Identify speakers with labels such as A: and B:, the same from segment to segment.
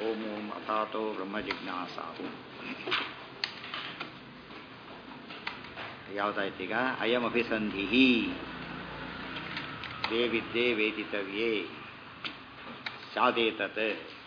A: ಓಂ ಓಂ ಅಥಾತೋ ಬ್ರಹ್ಮ ಜಿಜ್ಞಾಸಾವು ಯಾವುದಾಯ್ತೀಗ ಅಯಂ ಅಭಿಸಂಧಿ ದೇವಿದ್ಯೆ ವೇದಿತವ್ಯೇ ಸ್ಯಾದೇತತ್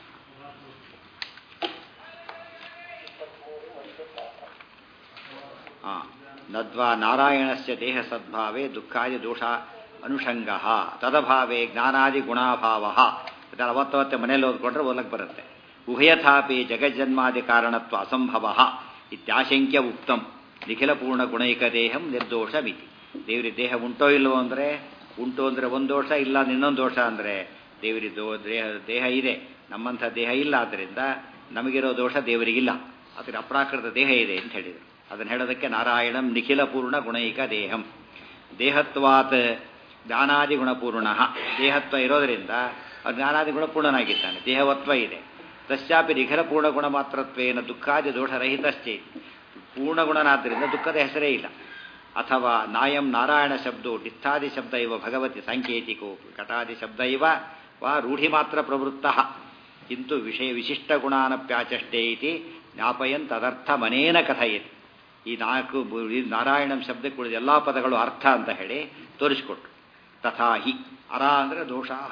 A: ನದ್ವಾ ನಾರಾಯಣಸ್ಯ ದೇಹ ಸದ್ಭಾವೇ ದುಃಖಾದಿ ದೋಷ ಅನುಷಂಗ ತದಭಾವೇ ಜ್ಞಾನಾದಿ ಗುಣಾಭಾವ ಅದನ್ನು ಅವತ್ತವತ್ತೆ ಮನೇಲಿ ಓದ್ಕೊಂಡ್ರೆ ಓದಕ್ಕೆ ಬರುತ್ತೆ ಉಭಯಥಾಪಿ ಜಗಜ್ಜನ್ಮಾದಿ ಕಾರಣತ್ವ ಅಸಂಭವ ಇತ್ಯಾಶಂಕ್ಯ ಉಕ್ತಂ ನಿಖಿಲ ಪೂರ್ಣ ಗುಣೈಕ ದೇಹಂ ನಿರ್ದೋಷ ಮಿತಿ ದೇವರಿಗೆ ದೇಹ ಉಂಟೋ ಇಲ್ಲವೋ ಅಂದರೆ ಉಂಟು ಅಂದರೆ ಒಂದು ದೋಷ ಇಲ್ಲ ಇನ್ನೊಂದು ದೋಷ ಅಂದರೆ ದೇವರಿ ದೋ ದೇಹ ದೇಹ ಇದೆ ನಮ್ಮಂಥ ದೇಹ ಇಲ್ಲ ಆದ್ದರಿಂದ ನಮಗಿರೋ ದೋಷ ದೇವರಿಗಿಲ್ಲ ಅದಕ್ಕೆ ಅಪ್ರಾಕೃತ ದೇಹ ಇದೆ ಅಂತ ಹೇಳಿದರು ಅದನ್ನು ಹೇಳೋದಕ್ಕೆ ನಾರಾಯಣಂ ನಿಖಿಲ ಪೂರ್ಣ ಗುಣೈಕ ದೇಹಂ ದೇಹತ್ವಾತ್ ಜ್ಞಾನಾದಿ ಗುಣಪೂರ್ಣ ದೇಹತ್ವ ಇರೋದರಿಂದ ಜ್ಞಾನಾದಿ ಗುಣಪೂರ್ಣನಾಗಿದ್ದಾನೆ ದೇಹವತ್ವ ಇದೆ ತಸ್ಯಾಪಿ ನಿಖಿಲ ಪೂರ್ಣ ಗುಣ ಮಾತ್ರತ್ವೇನ ದುಃಖಾದಿ ದೋಷರಹಿತಶ್ಚೇ ಪೂರ್ಣಗುಣನಾದ್ದರಿಂದ ದುಃಖದ ಹೆಸರೇ ಇಲ್ಲ ಅಥವಾ ನಾಯಂ ನಾರಾಯಣ ಶಬ್ದೋ ಡಿತ್ಥಾದಿ ಶಬ್ದ ಇವ ಭಗವತಿ ಸಾಂಕೇತಿಕೋ ಘಟಾದಿ ಶಬ್ದ ಇವ ವಾ ರೂಢಿ ಮಾತ್ರ ಪ್ರವೃತ್ತ ಕಿಂತು ವಿಷಯ ವಿಶಿಷ್ಟ ಗುಣಾನಪ್ಯಾಚಷ್ಟೇ ಇತಿ ಜ್ಞಾಪಯನ್ ತದರ್ಥ ಮನೇನ ಕಥಯತಿ ಈ ನಾಲ್ಕು ನಾರಾಯಣಂ ಶಬ್ದಕ್ಕೆ ಉಳಿದ ಎಲ್ಲ ಪದಗಳು ಅರ್ಥ ಅಂತ ಹೇಳಿ ತೋರಿಸಿಕೊಟ್ರು ತಥಾ ಹಿ ಅರ ಅಂದರೆ ದೋಷಾಹ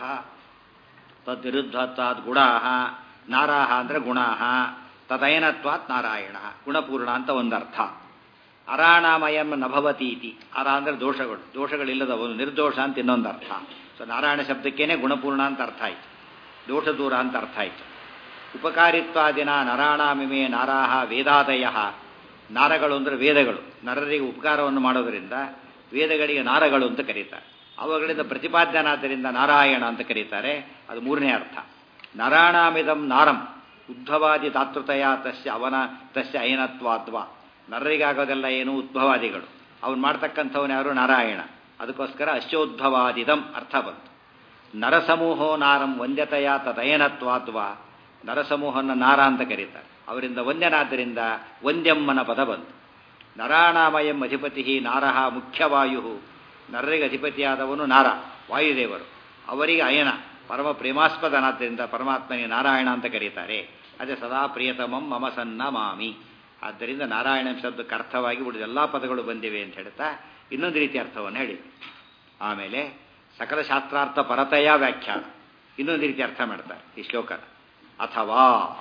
A: ತದ್ವಿರುದ್ಧತ್ವಾದ್ ಗುಣಾಹ ನಾರಾಹ ಅಂದರೆ ಗುಣಾಹ ತದಯನತ್ವಾತ್ ನಾರಾಯಣ ಗುಣಪೂರ್ಣ ಅಂತ ಒಂದರ್ಥ ಅರಾಣಾಮಯಂ ನಭವತಿ ಇತಿ ಅರ ಅಂದರೆ ದೋಷಗಳು ದೋಷಗಳಿಲ್ಲದ ಒಂದು ನಿರ್ದೋಷ ಅಂತ ಇನ್ನೊಂದು ಅರ್ಥ ಸೊ ನಾರಾಯಣ ಶಬ್ದಕ್ಕೇನೆ ಗುಣಪೂರ್ಣ ಅಂತ ಅರ್ಥ ಆಯಿತು ದೋಷ ದೂರ ಅಂತ ಅರ್ಥ ಆಯಿತು ಉಪಕಾರಿತ್ವಾದಿನ ನರಾಣಾಮಿಮೆ ನಾರಾಹ ವೇದಾದಯ ನಾರಗಳು ಅಂದರೆ ವೇದಗಳು ನರರಿಗೆ ಉಪಕಾರವನ್ನು ಮಾಡೋದರಿಂದ ವೇದಗಳಿಗೆ ನಾರಗಳು ಅಂತ ಕರೀತಾರೆ ಅವುಗಳಿಂದ ಪ್ರತಿಪಾದ್ಯನಾದ್ದರಿಂದ ನಾರಾಯಣ ಅಂತ ಕರೀತಾರೆ ಅದು ಮೂರನೇ ಅರ್ಥ ನರಾಣಾಮಿದಂ ನಾರಂ ಉದ್ಭವಾದಿ ದಾತೃತಯ ತಸ್ಯ ಅವನ ತಸ್ಯ ಅಯನತ್ವಾದ್ವ ನರರಿಗಾಗೋದೆಲ್ಲ ಏನು ಉದ್ಭವಾದಿಗಳು ಅವನು ಮಾಡ್ತಕ್ಕಂಥವನು ಯಾರು ನಾರಾಯಣ ಅದಕ್ಕೋಸ್ಕರ ಅಶ್ಯೋದ್ಭವಾದಿದಂ ಅರ್ಥ ಬಂತು ನರಸಮೂಹೋ ನಾರಂ ವಂದ್ಯತೆಯ ತದಯನತ್ವಾದ್ವ ನರಸಮೂಹನ ನಾರ ಅಂತ ಕರೀತಾರೆ ಅವರಿಂದ ವಂದ್ಯನಾದ್ದರಿಂದ ವಂದ್ಯಮ್ಮನ ಪದ ಬಂತು ನರಾಣಾಮಯಂ ಅಧಿಪತಿ ನಾರಹ ಮುಖ್ಯವಾಯು ನರರಿಗೆ ಅಧಿಪತಿಯಾದವನು ನಾರ ವಾಯುದೇವರು ಅವರಿಗೆ ಅಯನ ಪರಮ ಪ್ರೇಮಾಸ್ಪದನಾದ್ದರಿಂದ ಪರಮಾತ್ಮನಿಗೆ ನಾರಾಯಣ ಅಂತ ಕರೀತಾರೆ ಅದೇ ಸದಾ ಪ್ರಿಯತಮಂ ಮಮ ಸನ್ನ ಮಾಮಿ ಆದ್ದರಿಂದ ನಾರಾಯಣ ಶಬ್ದಕ್ಕೆ ಅರ್ಥವಾಗಿ ಉಳಿದ ಎಲ್ಲ ಪದಗಳು ಬಂದಿವೆ ಅಂತ ಹೇಳ್ತಾ ಇನ್ನೊಂದು ರೀತಿ ಅರ್ಥವನ್ನು ಹೇಳಿ ಆಮೇಲೆ ಸಕಲ ಶಾಸ್ತ್ರಾರ್ಥ ಪರತೆಯ ವ್ಯಾಖ್ಯಾನ ಇನ್ನೊಂದು ರೀತಿ ಅರ್ಥ ಮಾಡ್ತಾರೆ ಈ ಶ್ಲೋಕದ ಅಥವಾ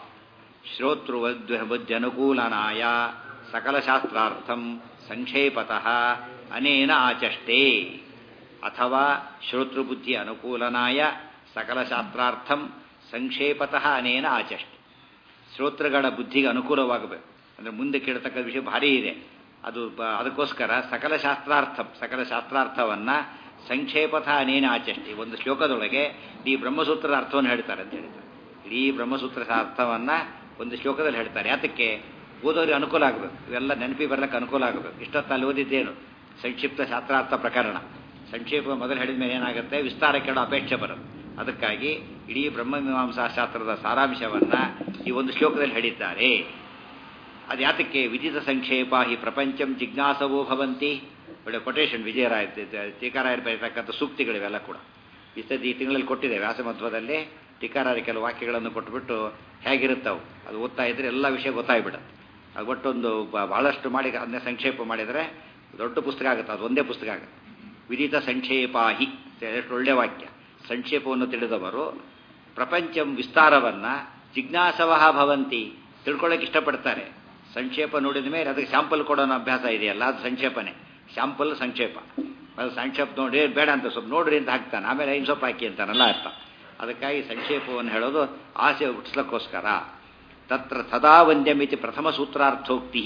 A: ಶ್ರೋತೃವದ್ವಜ್ಜನುಕೂಲನಾಯ ಸಕಲ ಶಾಸ್ತ್ರಾರ್ಥಂ ಸಂಕ್ಷೇಪತಃ ಅನೇನ ಆಚಷ್ಟೇ ಅಥವಾ ಶ್ರೋತೃಬುದ್ಧಿ ಅನುಕೂಲನಾಯ ಸಕಲ ಶಾಸ್ತ್ರಾರ್ಥಂ ಸಂಕ್ಷೇಪತಃ ಅನೇನ ಆಚಷ್ಟೆ ಶ್ರೋತೃಗಳ ಬುದ್ಧಿಗೆ ಅನುಕೂಲವಾಗಬೇಕು ಅಂದರೆ ಮುಂದೆ ಕೇಳತಕ್ಕ ವಿಷಯ ಭಾರಿ ಇದೆ ಅದು ಅದಕ್ಕೋಸ್ಕರ ಸಕಲ ಶಾಸ್ತ್ರಾರ್ಥಂ ಸಕಲ ಶಾಸ್ತ್ರಾರ್ಥವನ್ನು ಸಂಕ್ಷೇಪಥ ಅನೇನ ಆಚಷ್ಟಿ ಒಂದು ಶ್ಲೋಕದೊಳಗೆ ಈ ಬ್ರಹ್ಮಸೂತ್ರದ ಅರ್ಥವನ್ನು ಹೇಳ್ತಾರೆ ಅಂತ ಹೇಳ್ತಾರೆ ಇಡೀ ಬ್ರಹ್ಮಸೂತ್ರದ ಅರ್ಥವನ್ನು ಒಂದು ಶ್ಲೋಕದಲ್ಲಿ ಹೇಳ್ತಾರೆ ಯಾತಕ್ಕೆ ಓದೋರಿಗೆ ಅನುಕೂಲ ಆಗಬೇಕು ಇವೆಲ್ಲ ನೆನಪಿ ಬರ್ಲಿಕ್ಕೆ ಅನುಕೂಲ ಆಗಬೇಕು ಇಷ್ಟೊತ್ತಲ್ಲಿ ಓದಿದ್ದೇನು ಸಂಕ್ಷಿಪ್ತ ಶಾಸ್ತ್ರಾರ್ಥ ಪ್ರಕರಣ ಸಂಕ್ಷೇಪ ಮೊದಲು ಹೇಳಿದ ಮೇಲೆ ಏನಾಗುತ್ತೆ ವಿಸ್ತಾರ ಕೇಳೋ ಅಪೇಕ್ಷೆ ಬರುತ್ತೆ ಅದಕ್ಕಾಗಿ ಇಡೀ ಬ್ರಹ್ಮಮೀಮಾಂಸಾ ಶಾಸ್ತ್ರದ ಸಾರಾಂಶವನ್ನು ಈ ಒಂದು ಶ್ಲೋಕದಲ್ಲಿ ಹೇಳಿದ್ದಾರೆ ಅದು ಯಾತಕ್ಕೆ ವಿದಿತ ಸಂಕ್ಷೇಪ ಈ ಪ್ರಪಂಚಂ ಜಿಜ್ಞಾಸವೋ ಭವಂತಿ ಒಳ್ಳೆ ಕೊಟೇಶನ್ ವಿಜಯರಾಯ ಟೀಕಾರಾಯರು ಬರೀತಕ್ಕಂಥ ಸೂಕ್ತಿಗಳಿವೆಲ್ಲ ಕೂಡ ಇಷ್ಟದ ಈ ತಿಂಗಳಲ್ಲಿ ಕೊಟ್ಟಿದೆ ವ್ಯಾಸಮಧ್ವದಲ್ಲಿ ಟೀಕಾರಾಯ ಕೆಲವು ವಾಕ್ಯಗಳನ್ನು ಕೊಟ್ಬಿಟ್ಟು ಹೇಗಿರುತ್ತವು ಅದು ಓದ್ತಾ ಇದ್ರೆ ಎಲ್ಲ ವಿಷಯ ಗೊತ್ತಾಗ್ಬಿಡುತ್ತೆ ಅದು ಒಟ್ಟೊಂದು ಬಹಳಷ್ಟು ಮಾಡಿ ಅದನ್ನೇ ಸಂಕ್ಷೇಪ ಮಾಡಿದರೆ ದೊಡ್ಡ ಪುಸ್ತಕ ಆಗುತ್ತೆ ಅದು ಒಂದೇ ಪುಸ್ತಕ ಆಗುತ್ತೆ ವಿದಿತ ಸಂಕ್ಷೇಪಾಹಿ ಎಷ್ಟು ಒಳ್ಳೆ ವಾಕ್ಯ ಸಂಕ್ಷೇಪವನ್ನು ತಿಳಿದವರು ಪ್ರಪಂಚಂ ವಿಸ್ತಾರವನ್ನು ಜಿಜ್ಞಾಸವಹ ಭವಂತಿ ತಿಳ್ಕೊಳ್ಳೋಕೆ ಇಷ್ಟಪಡ್ತಾರೆ ಸಂಕ್ಷೇಪ ನೋಡಿದ ಮೇಲೆ ಅದಕ್ಕೆ ಸ್ಯಾಂಪಲ್ ಕೊಡೋನ ಅಭ್ಯಾಸ ಇದೆಯಲ್ಲ ಅದು ಸಂಕ್ಷೇಪನೆ ಸ್ಯಾಂಪಲ್ ಸಂಕ್ಷೇಪ ಅದು ಸಂಕ್ಷೇಪ ನೋಡಿ ಬೇಡ ಅಂತ ಸ್ವಲ್ಪ ನೋಡ್ರಿ ಅಂತ ಹಾಕ್ತಾನೆ ಆಮೇಲೆ ಐದು ಸೊಪ್ಪು ಹಾಕಿ ಅಂತಾನಲ್ಲ ಅರ್ಥ ಅದಕ್ಕಾಗಿ ಸಂಕ್ಷೇಪವನ್ನು ಹೇಳೋದು ಆಸೆ ಹುಟ್ಟಿಸ್ಲಕ್ಕೋಸ್ಕರ ತತ್ರ ಸದಾ ವಂದ್ಯಮಿತಿ ಪ್ರಥಮ ಸೂತ್ರಾರ್ಥೋಕ್ತಿ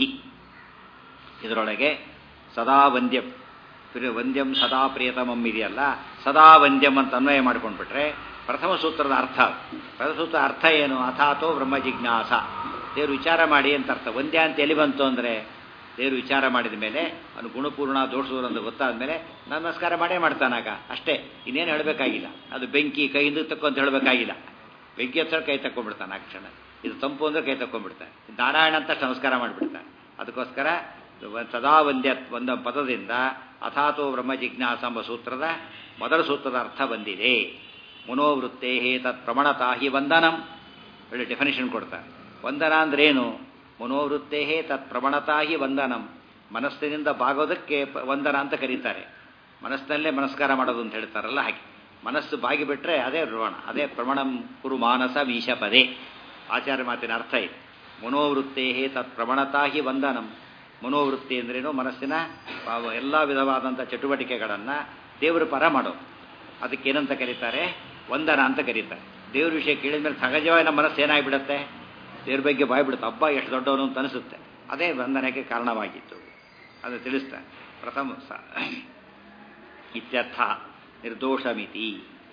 A: ಇದರೊಳಗೆ ಸದಾ ವಂದ್ಯಂ ವಂದ್ಯಂ ಸದಾ ಪ್ರಿಯತಮಂ ಇದೆಯಲ್ಲ ಸದಾ ವಂದ್ಯಂ ಅಂತ ಅನ್ವಯ ಮಾಡ್ಕೊಂಡ್ಬಿಟ್ರೆ ಪ್ರಥಮ ಸೂತ್ರದ ಅರ್ಥ ಪ್ರಥಮ ಸೂತ್ರ ಅರ್ಥ ಏನು ಅಥಾತೋ ಬ್ರಹ್ಮ ಜಿಜ್ಞಾಸ ದೇವರು ವಿಚಾರ ಮಾಡಿ ಅಂತ ಅರ್ಥ ಒಂದೇ ಅಂತ ಎಲ್ಲಿ ಬಂತು ಅಂದರೆ ದೇವರು ವಿಚಾರ ಮಾಡಿದ ಮೇಲೆ ಅವನು ಗುಣಪೂರ್ಣ ದೋಷದೂರ ಅಂತ ಗೊತ್ತಾದ ಮೇಲೆ ನಮಸ್ಕಾರ ಮಾಡೇ ಮಾಡ್ತಾನಾಗ ಅಷ್ಟೇ ಇನ್ನೇನು ಹೇಳಬೇಕಾಗಿಲ್ಲ ಅದು ಬೆಂಕಿ ಕೈಯಿಂದ ತಕ್ಕೊಂತ ಹೇಳಬೇಕಾಗಿಲ್ಲ ಬೆಂಕಿ ಹತ್ರ ಕೈ ತಕ್ಕೊಂಡ್ಬಿಡ್ತಾನೆ ಆ ಕ್ಷಣ ಇದು ತಂಪು ಅಂದ್ರೆ ಕೈ ತಕ್ಕೊಂಡ್ಬಿಡ್ತಾನೆ ನಾರಾಯಣ ಅಂತ ನಮಸ್ಕಾರ ಮಾಡಿಬಿಡ್ತಾನೆ ಅದಕ್ಕೋಸ್ಕರ ಸದಾ ಒಂದ್ಯ ಒಂದು ಪದದಿಂದ ಅಥಾತೋ ಬ್ರಹ್ಮ ಜಿಜ್ಞಾಸ ಎಂಬ ಸೂತ್ರದ ಮೊದಲ ಸೂತ್ರದ ಅರ್ಥ ಬಂದಿದೆ ಮನೋವೃತ್ತೇ ತತ್ ಪ್ರಮಣತಾ ಹಿ ವಂದನಂ ಒಳ್ಳೆ ಡೆಫಿನೇಷನ್ ಕೊಡ್ತಾರೆ ವಂದನ ಅಂದ್ರೇನು ಮನೋವೃತ್ತೇ ತತ್ ಪ್ರವಣತಾಗಿ ವಂದನಂ ಮನಸ್ಸಿನಿಂದ ಬಾಗೋದಕ್ಕೆ ಪ- ವಂದನ ಅಂತ ಕರೀತಾರೆ ಮನಸ್ಸಿನಲ್ಲೇ ನಮಸ್ಕಾರ ಮಾಡೋದು ಅಂತ ಹೇಳ್ತಾರಲ್ಲ ಹಾಗೆ ಮನಸ್ಸು ಬಾಗಿ ಬಿಟ್ರೆ ಅದೇ ಋಣ ಅದೇ ಪ್ರವಣಂ ಕುರು ಮಾನಸ ಮೀಶ ಪದೇ ಆಚಾರ್ಯ ಮಾತಿನ ಅರ್ಥ ಇದೆ ಮನೋವೃತ್ತೇ ತತ್ ಪ್ರವಣತಾಗಿ ವಂದನಂ ಮನೋವೃತ್ತಿ ಅಂದ್ರೇನು ಮನಸ್ಸಿನ ಎಲ್ಲ ವಿಧವಾದಂಥ ಚಟುವಟಿಕೆಗಳನ್ನು ದೇವರ ಪರ ಮಾಡೋದು ಅದಕ್ಕೇನಂತ ಕರೀತಾರೆ ವಂದನ ಅಂತ ಕರೀತಾರೆ ದೇವ್ರ ವಿಷಯ ಕೇಳಿದ ಮೇಲೆ ಸಹಜವಾಗಿ ನಮ್ಮ ಮನಸ್ಸು ಏನಾಗ್ಬಿಡುತ್ತೆ ದೇವ್ರ ಬಗ್ಗೆ ಬಾಯ್ಬಿಡುತ್ತೆ ಹಬ್ಬ ಎಷ್ಟು ದೊಡ್ಡವನು ಅಂತ ಅನಿಸುತ್ತೆ ಅದೇ ವಂದನೆಗೆ ಕಾರಣವಾಗಿತ್ತು ಅದು ತಿಳಿಸ್ತಾರೆ ಪ್ರಥಮ ಸ ಇತ್ಯರ್ಥ ನಿರ್ದೋಷಮಿತಿ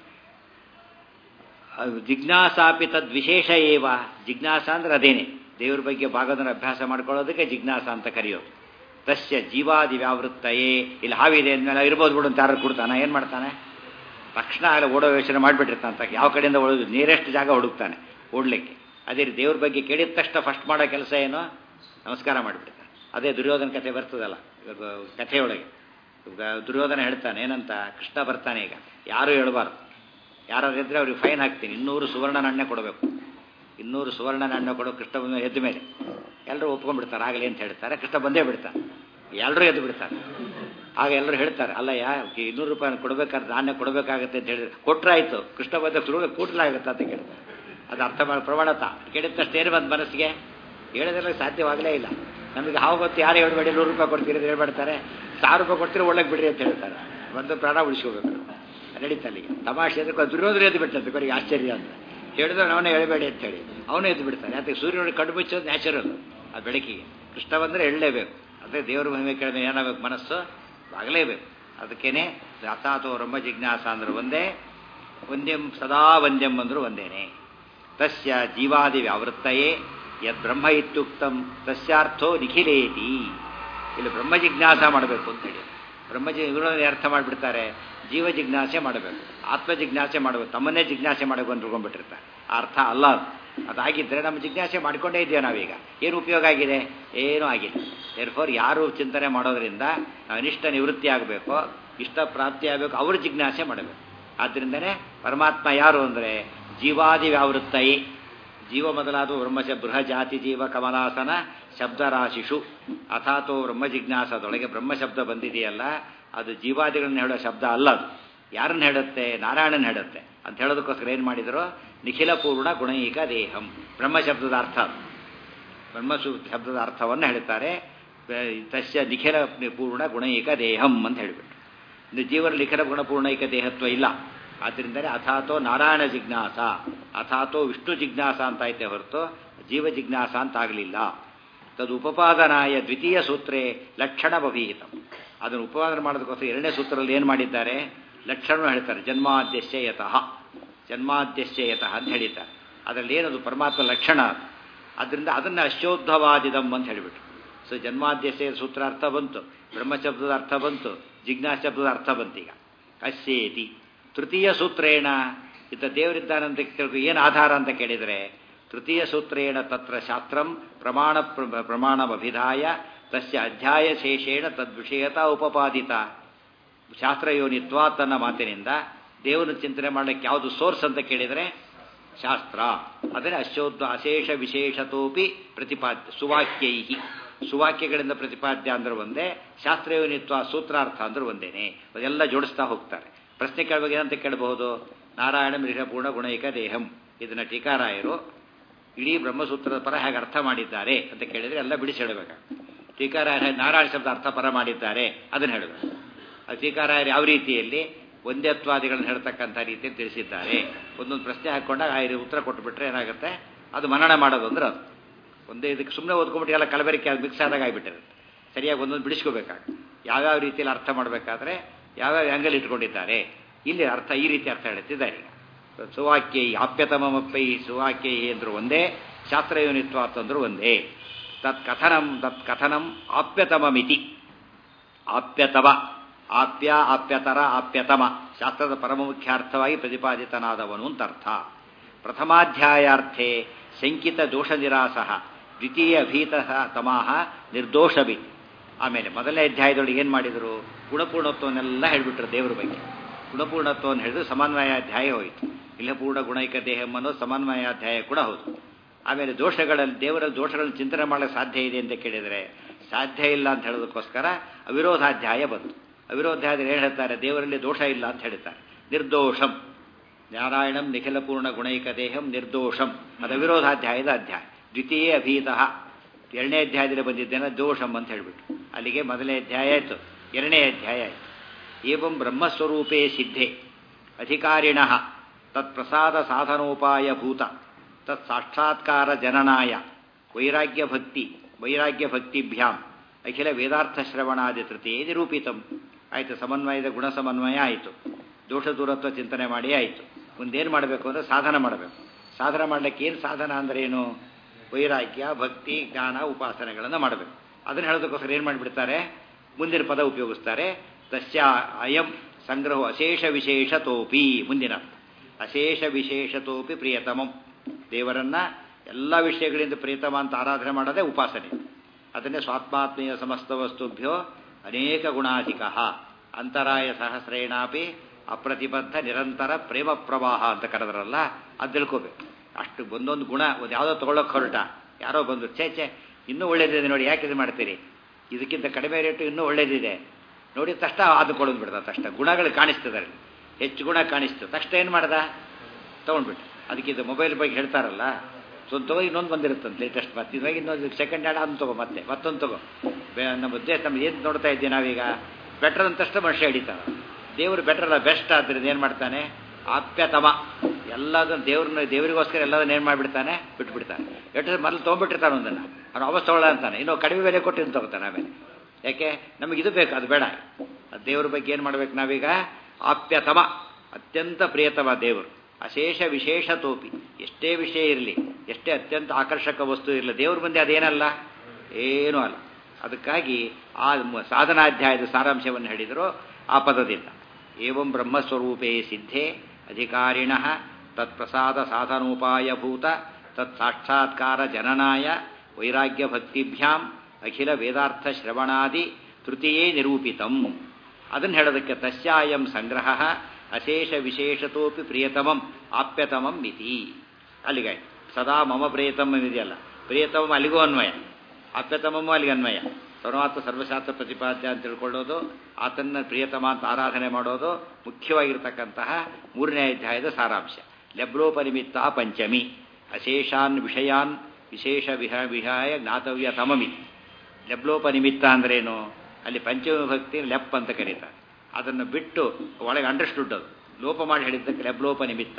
A: ಅದು ಜಿಜ್ಞಾಸಾಪಿ ತದ್ವಿಶೇಷ ಏವ ಜಿಜ್ಞಾಸ ಅಂದ್ರೆ ಅದೇನೆ ದೇವ್ರ ಬಗ್ಗೆ ಭಾಗದನ್ನು ಅಭ್ಯಾಸ ಮಾಡ್ಕೊಳ್ಳೋದಕ್ಕೆ ಜಿಜ್ಞಾಸ ಅಂತ ಕರೆಯೋದು ತಸ್ಯ ಜೀವಾದಿ ವ್ಯಾವೃತ್ತಯೇ ಇಲ್ಲಿ ಹಾವಿದೆ ಅಂದಮೇಲೆ ಇರ್ಬೋದು ಬಿಡು ಅಂತ ಯಾರು ಕೊಡ್ತಾನೆ ಏನು ಮಾಡ್ತಾನೆ ತಕ್ಷಣ ಆಗಲೇ ಓಡೋ ಯೋಚನೆ ಮಾಡಿಬಿಟ್ಟಿರ್ತಾನೆ ಯಾವ ಕಡೆಯಿಂದ ಓಡೋದು ನಿಯರೆಸ್ಟ್ ಜಾಗ ಹುಡುಕ್ತಾನೆ ಓಡ್ಲಿಕ್ಕೆ ಅದೇ ರೀತಿ ದೇವ್ರ ಬಗ್ಗೆ ಕೇಳಿದ ತಕ್ಷಣ ಫಸ್ಟ್ ಮಾಡೋ ಕೆಲಸ ಏನು ನಮಸ್ಕಾರ ಮಾಡಿಬಿಡ್ತಾನೆ ಅದೇ ದುರ್ಯೋಧನ ಕಥೆ ಬರ್ತದಲ್ಲ ಇವಾಗ ಕಥೆಯೊಳಗೆ ಇವಾಗ ದುರ್ಯೋಧನ ಹೇಳ್ತಾನೆ ಏನಂತ ಕೃಷ್ಣ ಬರ್ತಾನೆ ಈಗ ಯಾರೂ ಹೇಳ್ಬಾರ್ದು ಯಾರಾದ್ರು ಇದ್ರೆ ಅವ್ರಿಗೆ ಫೈನ್ ಹಾಕ್ತೀನಿ ಇನ್ನೂರು ಸುವರ್ಣ ನಾಣ್ಯ ಕೊಡಬೇಕು ಇನ್ನೂರು ಸುವರ್ಣ ನಾಣ್ಯ ಕೊಡೋ ಕೃಷ್ಣ ಬಂದ ಎದ್ದ ಮೇಲೆ ಎಲ್ಲರೂ ಒಪ್ಕೊಂಡ್ಬಿಡ್ತಾರೆ ಆಗಲಿ ಅಂತ ಹೇಳ್ತಾರೆ ಕೃಷ್ಣ ಬಂದೇ ಬಿಡ್ತಾನೆ ಎಲ್ಲರೂ ಎದ್ದು ಬಿಡ್ತಾರೆ ಆಗ ಎಲ್ಲರೂ ಹೇಳ್ತಾರೆ ಅಲ್ಲ ಯಾ ಇನ್ನೂರು ರೂಪಾಯಿ ಕೊಡಬೇಕಾದ್ರೆ ನಾಣ್ಯ ಕೊಡಬೇಕಾಗತ್ತೆ ಅಂತ ಹೇಳಿದ್ರೆ ಕೊಟ್ರಾಯ್ತು ಕೃಷ್ಣ ಬಂದ ಸುರುಳು ಕೂಟ್ಲಾಗುತ್ತೆ ಅಂತ ಕೇಳ್ತಾರೆ ಅದು ಅರ್ಥ ಮಾಡಿ ಪ್ರಮಾಣತ ಕೇಳಿದ ತಕ್ಷಣ ಏನು ಬಂದು ಮನಸ್ಸಿಗೆ ಹೇಳೋದೆಲ್ಲ ಸಾಧ್ಯವಾಗಲೇ ಇಲ್ಲ ನಮಗೆ ಹಾವು ಗೊತ್ತು ಯಾರು ಹೇಳ್ಬೇಡಿ ನೂರು ರೂಪಾಯಿ ಕೊಡ್ತೀರಿ ಅಂತ ಹೇಳ್ಬಿಡ್ತಾರೆ ಸಾವಿರ ರೂಪಾಯಿ ಕೊಡ್ತೀರಿ ಒಳಗೆ ಬಿಡ್ರಿ ಅಂತ ಹೇಳ್ತಾರೆ ಒಂದು ಪ್ರಾಣ ಉಳಿಸ್ಕೋಬೇಕು ನಡೀತಾ ಅಲ್ಲಿಗೆ ತಮಾಷೆ ಅಂದ್ರೆ ದುರ್ಯೋಧನ ಎದ್ದು ಬಿಟ್ಟಂತೆ ಕೊನೆಗೆ ಆಶ್ಚರ್ಯ ಅಂತ ಹೇಳಿದ್ರೆ ಅವನೇ ಹೇಳಬೇಡಿ ಅಂತ ಹೇಳಿ ಅವನೇ ಎದ್ದು ಬಿಡ್ತಾನೆ ಯಾಕೆ ಸೂರ್ಯನ ಕಣ್ಣು ಮುಚ್ಚೋದು ನ್ಯಾಚುರಲ್ ಆ ಬೆಳಕಿಗೆ ಕೃಷ್ಣ ಬಂದರೆ ಎಳ್ಳಲೇಬೇಕು ಅದೇ ದೇವರ ಮಹಿಮೆ ಕೇಳಿದ್ರೆ ಏನಾಗಬೇಕು ಮನಸ್ಸು ಆಗಲೇಬೇಕು ಅದಕ್ಕೇನೆ ಅಸಾತೋ ರಮ್ಮ ಜಿಜ್ಞಾಸ ಅಂದ್ರೆ ಒಂದೇ ವಂದ್ಯಂ ಸದಾ ವಂದ್ಯಂ ಅಂದ್ರು ಒಂದೇನೆ ತಸ್ಯ ಜೀವಾದಿ ವ್ಯಾವೃತ್ತಯೇ ಯದ್ ಬ್ರಹ್ಮ ಇತ್ಯುಕ್ತಂ ತಸ್ಯಾರ್ಥೋ ನಿಖಿಲೇತಿ ಇಲ್ಲಿ ಬ್ರಹ್ಮ ಜಿಜ್ಞಾಸ ಮಾಡಬೇಕು ಅಂತ ಹೇಳಿ ಬ್ರಹ್ಮ ಜಿ ಇವ್ರನ್ನ ಅರ್ಥ ಮಾಡಿಬಿಡ್ತಾರೆ ಜೀವ ಜಿಜ್ಞಾಸೆ ಮಾಡಬೇಕು ಆತ್ಮ ಜಿಜ್ಞಾಸೆ ಮಾಡಬೇಕು ತಮ್ಮನ್ನೇ ಜಿಜ್ಞಾಸೆ ಮಾಡಬೇಕು ಅಂತ ತಿಳ್ಕೊಂಡ್ಬಿಟ್ಟಿರ್ತಾರೆ ಆ ಅರ್ಥ ಅಲ್ಲ ಅದು ಅದಾಗಿದ್ದರೆ ನಮ್ಮ ಜಿಜ್ಞಾಸೆ ಮಾಡಿಕೊಂಡೇ ಇದ್ದೇವೆ ನಾವೀಗ ಏನು ಉಪಯೋಗ ಆಗಿದೆ ಏನೂ ಆಗಿಲ್ಲ ದೇರ್ಫೋರ್ ಯಾರು ಚಿಂತನೆ ಮಾಡೋದ್ರಿಂದ ನಾವು ಅನಿಷ್ಟ ನಿವೃತ್ತಿ ಆಗಬೇಕು ಇಷ್ಟ ಪ್ರಾಪ್ತಿ ಆಗಬೇಕು ಅವರು ಜಿಜ್ಞಾಸೆ ಮಾಡಬೇಕು ಆದ್ದರಿಂದನೇ ಪರಮಾತ್ಮ ಯಾರು ಅಂದರೆ ಜೀವಾದಿ ವ್ಯಾವೃತ್ತಯಿ ಜೀವ ಮೊದಲಾದ ಬ್ರಹ್ಮಶ ಬೃಹಜಾತಿ ಜೀವ ಕಮಲಾಸನ ಶಬ್ದರಾಶಿಷು ಅಥಾತೋ ಬ್ರಹ್ಮ ಜಿಜ್ಞಾಸದೊಳಗೆ ಬ್ರಹ್ಮ ಶಬ್ದ ಬಂದಿದೆಯಲ್ಲ ಅದು ಜೀವಾದಿಗಳನ್ನ ಹೇಳೋ ಶಬ್ದ ಅಲ್ಲ ಅದು ಯಾರನ್ನ ಹೇಳುತ್ತೆ ನಾರಾಯಣನ ಹೇಳುತ್ತೆ ಅಂತ ಹೇಳೋದಕ್ಕೋಸ್ಕರ ಏನು ಮಾಡಿದರು ನಿಖಿಲ ಪೂರ್ಣ ಗುಣೈಕ ದೇಹಂ ಬ್ರಹ್ಮ ಶಬ್ದದ ಅರ್ಥ ಅದು. ಬ್ರಹ್ಮ ಶು- ಶಬ್ದದ ಅರ್ಥವನ್ನು ಹೇಳ್ತಾರೆ ತಸ್ಯ ನಿಖಿಲ ಪೂರ್ಣ ಗುಣೈಕ ದೇಹಂ ಅಂತ ಹೇಳಿಬಿಟ್ಟು ಇದು ಜೀವನ ನಿಖಿಲ ಗುಣಪೂರ್ಣೈಕ ದೇಹತ್ವ ಇಲ್ಲ ಆದ್ದರಿಂದಲೇ ಅಥಾತೋ ನಾರಾಯಣ ಜಿಜ್ಞಾಸ ಅಥಾತೋ ವಿಷ್ಣು ಜಿಜ್ಞಾಸ ಅಂತ ಐತೆ ಹೊರತು ಜೀವ ಜಿಜ್ಞಾಸ ಅಂತ ಆಗಲಿಲ್ಲ ತದುಪಪಾದನಾಯ ದ್ವಿತೀಯ ಸೂತ್ರೇ ಲಕ್ಷಣ ಬಭೀಹಿತಂ ಅದನ್ನು ಉಪಪಾದನೆ ಮಾಡೋದಕ್ಕೋಸ್ಕರ ಎರಡನೇ ಸೂತ್ರದಲ್ಲಿ ಏನು ಮಾಡಿದ್ದಾರೆ ಲಕ್ಷಣ ಹೇಳ್ತಾರೆ ಜನ್ಮಾದ್ಯಶ್ಯ ಯತಃ ಜನ್ಮಾದ್ಯಶ್ಯ ಯತಃ ಅಂತ ಹೇಳಿದ್ದಾರೆ ಅದರಲ್ಲಿ ಏನದು ಪರಮಾತ್ಮ ಲಕ್ಷಣ ಅದು ಅದರಿಂದ ಅದನ್ನು ಅಶ್ಯೋದ್ಧವಾದಿದಂ ಅಂತ ಹೇಳಿಬಿಟ್ರು ಸೊ ಜನ್ಮಾದ್ಯಶ್ಯ ಸೂತ್ರ ಅರ್ಥ ಬಂತು ಬ್ರಹ್ಮಶಬ್ದದ ಅರ್ಥ ಬಂತು ಜಿಜ್ಞಾಸ ಶಬ್ದದ ಅರ್ಥ ಬಂತು ಈಗ ಅಸ್ಯೇತಿ ತೃತೀಯ ಸೂತ್ರೇಣ ಇತ್ತ ದೇವರಿದ್ದಾನಂತ ಕೇಳ್ಕೊ ಏನು ಆಧಾರ ಅಂತ ಕೇಳಿದರೆ ತೃತೀಯ ಸೂತ್ರೇಣ ತತ್ರ ಶಾಸ್ತ್ರಂ ಪ್ರಮಾಣ ಪ್ರಮಾಣಮಭಿಧಾಯ ತಸ್ಯ ಅಧ್ಯಾಯ ಶೇಷೇಣ ತದ್ವಿಷಯತಾ ಉಪಪಾದಿತ ಶಾಸ್ತ್ರಯೋನಿತ್ವ ತನ್ನ ಮಾತಿನಿಂದ ದೇವರ ಚಿಂತನೆ ಮಾಡಲಿಕ್ಕೆ ಯಾವುದು ಸೋರ್ಸ್ ಅಂತ ಕೇಳಿದರೆ ಶಾಸ್ತ್ರ ಅದನ್ನೇ ಅಶೋದ್ಧ ಅಶೇಷ ವಿಶೇಷತೋಪಿ ಪ್ರತಿಪಾದ್ಯ ಸುವಾಕ್ಯೈ ಸುವಾಕ್ಯಗಳಿಂದ ಪ್ರತಿಪಾದ್ಯ ಅಂದ್ರೆ ಒಂದೇ ಶಾಸ್ತ್ರಯೋನಿತ್ವ ಸೂತ್ರಾರ್ಥ ಅಂದ್ರೆ ಒಂದೇನೆ ಅದೆಲ್ಲ ಜೋಡಿಸ್ತಾ ಹೋಗ್ತಾರೆ ಪ್ರಶ್ನೆ ಕೇಳಬೇಕು ಏನಂತ ಕೇಳಬಹುದು ನಾರಾಯಣ ಮೃಷಪೂರ್ಣ ಗುಣೈಕ ದೇಹಂ ಇದನ್ನ ಟೀಕಾರಾಯರು ಇಡೀ ಬ್ರಹ್ಮಸೂತ್ರದ ಪರ ಹೇಗೆ ಅರ್ಥ ಮಾಡಿದ್ದಾರೆ ಅಂತ ಕೇಳಿದರೆ ಎಲ್ಲ ಬಿಡಿಸಿ ಹೇಳಬೇಕು ಟೀಕಾರಾಯರು ನಾರಾಯಣ ಶಬ್ದ ಅರ್ಥ ಪರ ಮಾಡಿದ್ದಾರೆ ಅದನ್ನು ಹೇಳಬೇಕು ಅದು ಟೀಕಾರಾಯರು ಯಾವ ರೀತಿಯಲ್ಲಿ ಒಂದೇತ್ವಾದಿಗಳನ್ನು ಹೇಳ್ತಕ್ಕಂಥ ರೀತಿಯಲ್ಲಿ ತಿಳಿಸಿದ್ದಾರೆ ಒಂದೊಂದು ಪ್ರಶ್ನೆ ಹಾಕ್ಕೊಂಡಾಗ ಆ ರೀತಿ ಉತ್ತರ ಕೊಟ್ಟುಬಿಟ್ರೆ ಏನಾಗುತ್ತೆ ಅದು ಮನನ ಮಾಡೋದು ಅಂದ್ರೆ ಅದು ಒಂದೇ ಇದಕ್ಕೆ ಸುಮ್ಮನೆ ಓದ್ಕೊಂಬಿಟ್ಟು ಎಲ್ಲ ಕಲಬೆರಕೆ ಅದು ಮಿಕ್ಸ್ ಆದಾಗ ಆಗಿಬಿಟ್ಟಿರುತ್ತೆ ಸರಿಯಾಗಿ ಒಂದೊಂದು ಬಿಡಿಸ್ಕೋಬೇಕಾಗ ಯಾವ್ಯಾವ ರೀತಿಯಲ್ಲಿ ಅರ್ಥ ಮಾಡಬೇಕಾದ್ರೆ ಯಾವ್ಯಾವ ಆ್ಯಂಗಲ್ ಇಟ್ಕೊಂಡಿದ್ದಾರೆ ಇಲ್ಲಿ ಅರ್ಥ ಈ ರೀತಿ ಅರ್ಥ ಹೇಳ್ತಿದ್ದಾರೆ ಈಗ ಸುವಾಕ್ಯ ಆಪ್ಯತಮಪ್ಪೈ ಸುವಾಕ್ಯ ಅಂದ್ರು ಒಂದೇ ಶಾಸ್ತ್ರಯೋನಿತ್ವ ಅಂತಂದ್ರು ಒಂದೇ ತತ್ ಕಥನಂ ತತ್ ಕಥನಂ ಆಪ್ಯತಮಮಿತಿ ಆಪ್ಯತವ ಆಪ್ಯ ಆಪ್ಯತರ ಆಪ್ಯತಮ ಶಾಸ್ತ್ರದ ಪರಮ ಮುಖ್ಯಾರ್ಥವಾಗಿ ಪ್ರತಿಪಾದಿತನಾದವನು ಅಂತ ಅರ್ಥ ಪ್ರಥಮಾಧ್ಯಾಯಾರ್ಥೆ ಶಂಕಿತ ದೋಷ ನಿರಾಸ ದ್ವಿತೀಯ ಭೀತ ತಮಾಹ ನಿರ್ದೋಷವಿ ಆಮೇಲೆ ಮೊದಲನೇ ಅಧ್ಯಾಯದೊಳಗೆ ಏನು ಮಾಡಿದರು ಗುಣಪೂರ್ಣತ್ವನ್ನೆಲ್ಲ ಹೇಳಿಬಿಟ್ರು ದೇವರ ಬಗ್ಗೆ ಗುಣಪೂರ್ಣತ್ವವನ್ನು ಹೇಳಿದ್ರು ಸಮನ್ವಯಾಧ್ಯಾಯ ಹೋಯಿತು ಇಲ್ಲಪೂರ್ಣ ಗುಣೈಕ ದೇಹಂ ಅನ್ನೋ ಸಮನ್ವಯಾಧ್ಯಾಯ ಕೂಡ ಹೌದು ಆಮೇಲೆ ದೋಷಗಳಲ್ಲಿ ದೇವರಲ್ಲಿ ದೋಷಗಳನ್ನು ಚಿಂತನೆ ಮಾಡಲಿಕ್ಕೆ ಸಾಧ್ಯ ಇದೆ ಅಂತ ಕೇಳಿದರೆ ಸಾಧ್ಯ ಇಲ್ಲ ಅಂತ ಹೇಳೋದಕ್ಕೋಸ್ಕರ ಅವಿರೋಧಾಧ್ಯಾಯ ಬಂತು ಅವಿರೋಧಾಧ್ಯಾಯ ಏನು ಹೇಳ್ತಾರೆ ದೇವರಲ್ಲಿ ದೋಷ ಇಲ್ಲ ಅಂತ ಹೇಳ್ತಾರೆ ನಿರ್ದೋಷಂ ನಾರಾಯಣಂ ನಿಖಿಲ ಪೂರ್ಣ ಗುಣೈಕ ದೇಹಂ ನಿರ್ದೋಷಂ ಅದು ಅವಿರೋಧಾಧ್ಯಾಯದ ಅಧ್ಯಾಯ ದ್ವಿತೀಯ ಅಭೀತಃ ಎರಡನೇ ಅಧ್ಯಾಯದಲ್ಲಿ ಬಂದಿದ್ದೇನೆ ದೋಷಂ ಅಂತ ಹೇಳಿಬಿಟ್ಟು ಅಲ್ಲಿಗೆ ಮೊದಲನೇ ಅಧ್ಯಾಯ ಆಯಿತು ಎರಡನೇ ಅಧ್ಯಾಯ ಆಯಿತು ಏವಂ ಬ್ರಹ್ಮಸ್ವರೂಪೇ ಸಿದ್ಧೆ ಅಧಿಕಾರಿಣ ತತ್ಪ್ರಸಾದ ಸಾಧನೋಪಾಯ ಭೂತ ತತ್ ಸಾಕ್ಷಾತ್ಕಾರ ಜನನಾಯ ವೈರಾಗ್ಯ ಭಕ್ತಿ ವೈರಾಗ್ಯ ಭಕ್ತಿಭ್ಯಾಂ ಅಖಿಲ ವೇದಾರ್ಥ ಶ್ರವಣಾದಿ ತೃತೀಯ ನಿರೂಪಿತಂ ಆಯಿತು ಸಮನ್ವಯದ ಗುಣ ಸಮನ್ವಯ ಆಯಿತು ದೋಷ ದೂರತ್ವ ಚಿಂತನೆ ಮಾಡಿ ಆಯಿತು ಮುಂದೇನು ಮಾಡಬೇಕು ಅಂದರೆ ಸಾಧನ ಮಾಡಬೇಕು ಸಾಧನ ಮಾಡಲಿಕ್ಕೆ ಏನು ಸಾಧನ ಅಂದರೆ ಏನು ವೈರಾಗ್ಯ ಭಕ್ತಿ ಜ್ಞಾನ ಉಪಾಸನೆಗಳನ್ನು ಮಾಡಬೇಕು ಅದನ್ನು ಹೇಳೋದಕ್ಕೋಸ್ಕರ ಏನು ಮಾಡಿಬಿಡ್ತಾರೆ ಮುಂದಿನ ಪದ ಉಪಯೋಗಿಸ್ತಾರೆ ತಸ್ಯ ಅಯಂ ಸಂಗ್ರಹ ಅಶೇಷ ವಿಶೇಷತೋಪಿ ಮುಂದಿನ ಅಶೇಷ ವಿಶೇಷತೋಪಿ ಪ್ರಿಯತಮಂ ದೇವರನ್ನ ಎಲ್ಲ ವಿಷಯಗಳಿಂದ ಪ್ರಿಯತಮ ಅಂತ ಆರಾಧನೆ ಮಾಡೋದೇ ಉಪಾಸನೆ ಅದನ್ನೇ ಸ್ವಾತ್ಮಾತ್ಮೀಯ ಸಮಸ್ತ ವಸ್ತುಭ್ಯೋ ಅನೇಕ ಗುಣಾಧಿಕ ಅಂತರಾಯ ಸಹಸ್ರೇಣಾಪಿ ಅಪ್ರತಿಬದ್ಧ ನಿರಂತರ ಪ್ರೇಮ ಪ್ರವಾಹ ಅಂತ ಕರೆದ್ರಲ್ಲ ಅದು ತಿಳ್ಕೋಬೇಕು ಅಷ್ಟು ಒಂದೊಂದು ಗುಣ ಒಂದು ಯಾವುದೋ ತೊಗೊಳಕ್ಕೆ ಹೊರಟ ಯಾರೋ ಬಂದು ಚೇ ಚೇ ಇನ್ನೂ ಒಳ್ಳೇದಿದೆ ನೋಡಿ ಯಾಕೆ ಇದು ಮಾಡ್ತೀರಿ ಇದಕ್ಕಿಂತ ಕಡಿಮೆ ರೇಟು ಇನ್ನೂ ಒಳ್ಳೇದಿದೆ ನೋಡಿ ತಕ್ಷಣ ಆದುಕೊಳ್ಳೋದು ಬಿಡ್ದ ತಕ್ಷಣ ಗುಣಗಳು ಕಾಣಿಸ್ತದೆ ಅಲ್ಲಿ ಹೆಚ್ಚು ಗುಣ ಕಾಣಿಸ್ತು ತಕ್ಷಣ ಏನು ಮಾಡ್ದ ತೊಗೊಂಡ್ಬಿಟ್ಟು ಅದಕ್ಕೆ ಇದು ಮೊಬೈಲ್ ಬಗ್ಗೆ ಹೇಳ್ತಾರಲ್ಲ ಸೊ ತಗೋ ಇನ್ನೊಂದು ಬಂದಿರುತ್ತಂತೆ ಲೇಟೆಸ್ಟ್ ಮತ್ತೆ ಇವಾಗ ಇನ್ನೊಂದು ಸೆಕೆಂಡ್ ಹ್ಯಾಂಡ್ ಅದನ್ನು ತಗೋ ಮತ್ತೆ ಮತ್ತೊಂದು ತಗೋ ಬೇ ನಮ್ಮ ಉದ್ದೇಶ ನಮ್ಮ ಏನು ನೋಡ್ತಾ ಇದ್ದೀವಿ ನಾವೀಗ ಬೆಟರ್ ಅಂತ ತಕ್ಷಣ ಮನುಷ್ಯ ಹಿಡಿತಾನೆ ದೇವರು ಬೆಟರ್ ಅಲ್ಲ ಬೆಸ್ಟ್ ಆದ್ದರಿಂದ ಏನು ಮಾಡ್ತಾನೆ ಆಪ್ಯತಮ ಎಲ್ಲದನ್ನು ದೇವ್ರನ್ನ ದೇವರಿಗೋಸ್ಕರ ಎಲ್ಲದನ್ನ ಏನು ಮಾಡಿಬಿಡ್ತಾನೆ ಬಿಟ್ಬಿಡ್ತಾನೆ ಎಷ್ಟು ಮೊದಲು ತೊಗೊಂಡ್ಬಿಟ್ಟಿರ್ತಾನೆ ಒಂದನ್ನು ಅವ್ನು ಅವಸ್ಥೆ ತೊಗೊಳ್ಳ ಅಂತಾನೆ ಇನ್ನೂ ಕಡಿಮೆ ಬೆಲೆ ಕೊಟ್ಟು ತಗೋತಾನೆ ಆಮೇಲೆ ಯಾಕೆ ನಮಗೆ ಇದು ಬೇಕು ಅದು ಬೇಡ ಅದು ದೇವ್ರ ಬಗ್ಗೆ ಏನು ಮಾಡ್ಬೇಕು ನಾವೀಗ ಆಪ್ಯತಮ ಅತ್ಯಂತ ಪ್ರಿಯತಮ ದೇವರು ಅಶೇಷ ವಿಶೇಷ ತೋಪಿ ಎಷ್ಟೇ ವಿಷಯ ಇರಲಿ ಎಷ್ಟೇ ಅತ್ಯಂತ ಆಕರ್ಷಕ ವಸ್ತು ಇರಲಿ ದೇವ್ರ ಮುಂದೆ ಅದೇನಲ್ಲ ಏನೂ ಅಲ್ಲ ಅದಕ್ಕಾಗಿ ಆ ಸಾಧನಾಧ್ಯಾಯದ ಸಾರಾಂಶವನ್ನು ಹೇಳಿದರು ಆ ಪದದಿಂದ ಏವಂ ಬ್ರಹ್ಮಸ್ವರೂಪೇ ಸಿದ್ಧೇ ಅಧಿಕಾರಿಣ ತತ್ಪ್ರಸಾದ ಸಾಧನೋಪಾಯಭೂತ ತತ್ ಸಾಕ್ಷಾತ್ಕಾರ ಜನನಾಯ ವೈರಾಗ್ಯ ಭಕ್ತಿಭ್ಯಾಂ ಅಖಿಲ ವೇದಾರ್ಥ ಶ್ರವಣಾದಿ ತೃತೀಯೇ ನಿರೂಪಿತಂ ಅದನ್ನು ಹೇಳೋದಕ್ಕೆ ತಸ್ಯಾಯಂ ಸಂಗ್ರಹ ಅಶೇಷ ವಿಶೇಷತೋಪಿ ಪ್ರಿಯತಮಂ ಆಪ್ಯತಮಂ ಮಿತಿ ಅಲ್ಲಿಗಾಯ್ತು ಸದಾ ಮಮ ಪ್ರಿಯತಮ ಇದೆಯಲ್ಲ ಪ್ರಿಯತಮಂ ಅಲ್ಲಿಗೂ ಅನ್ವಯ ಆಪ್ಯತಮಮೂ ಅಲ್ಲಿಗೆ ಅನ್ವಯ ಸರ್ವಾತ್ಮ ಸರ್ವಶಾಸ್ತ್ರ ಪ್ರತಿಪಾದ್ಯ ಅಂತ ತಿಳ್ಕೊಳ್ಳೋದು ಆತನ ಪ್ರಿಯತಮ ಅಂತ ಆರಾಧನೆ ಮಾಡೋದು ಮುಖ್ಯವಾಗಿರ್ತಕ್ಕಂತಹ ಮೂರನೇ ಅಧ್ಯಾಯದ ಸಾರಾಂಶ ಲಬ್ಲೋಪನಿಮಿತ್ತ ಪಂಚಮಿ ಅಶೇಷಾನ್ ವಿಷಯಾನ್ ವಿಶೇಷ ವಿಹ ವಿಹಾಯ ಜ್ಞಾತವ್ಯ ತಮಮಿ ಲಬ್ಲೋಪನಿಮಿತ್ತ ಅಂದ್ರೇನು ಅಲ್ಲಿ ಪಂಚವಿಭಕ್ತಿ ಲೆಪ್ ಅಂತ ಕರೀತಾರೆ ಅದನ್ನು ಬಿಟ್ಟು ಒಳಗೆ ಅಂಡರ್ಸ್ಟುಡ್ ಅದು ಲೋಪ ಮಾಡಿ ಹೇಳಿದ್ದಕ್ಕೆ ಲೆಬ್ಲೋಪ ನಿಮಿತ್ತ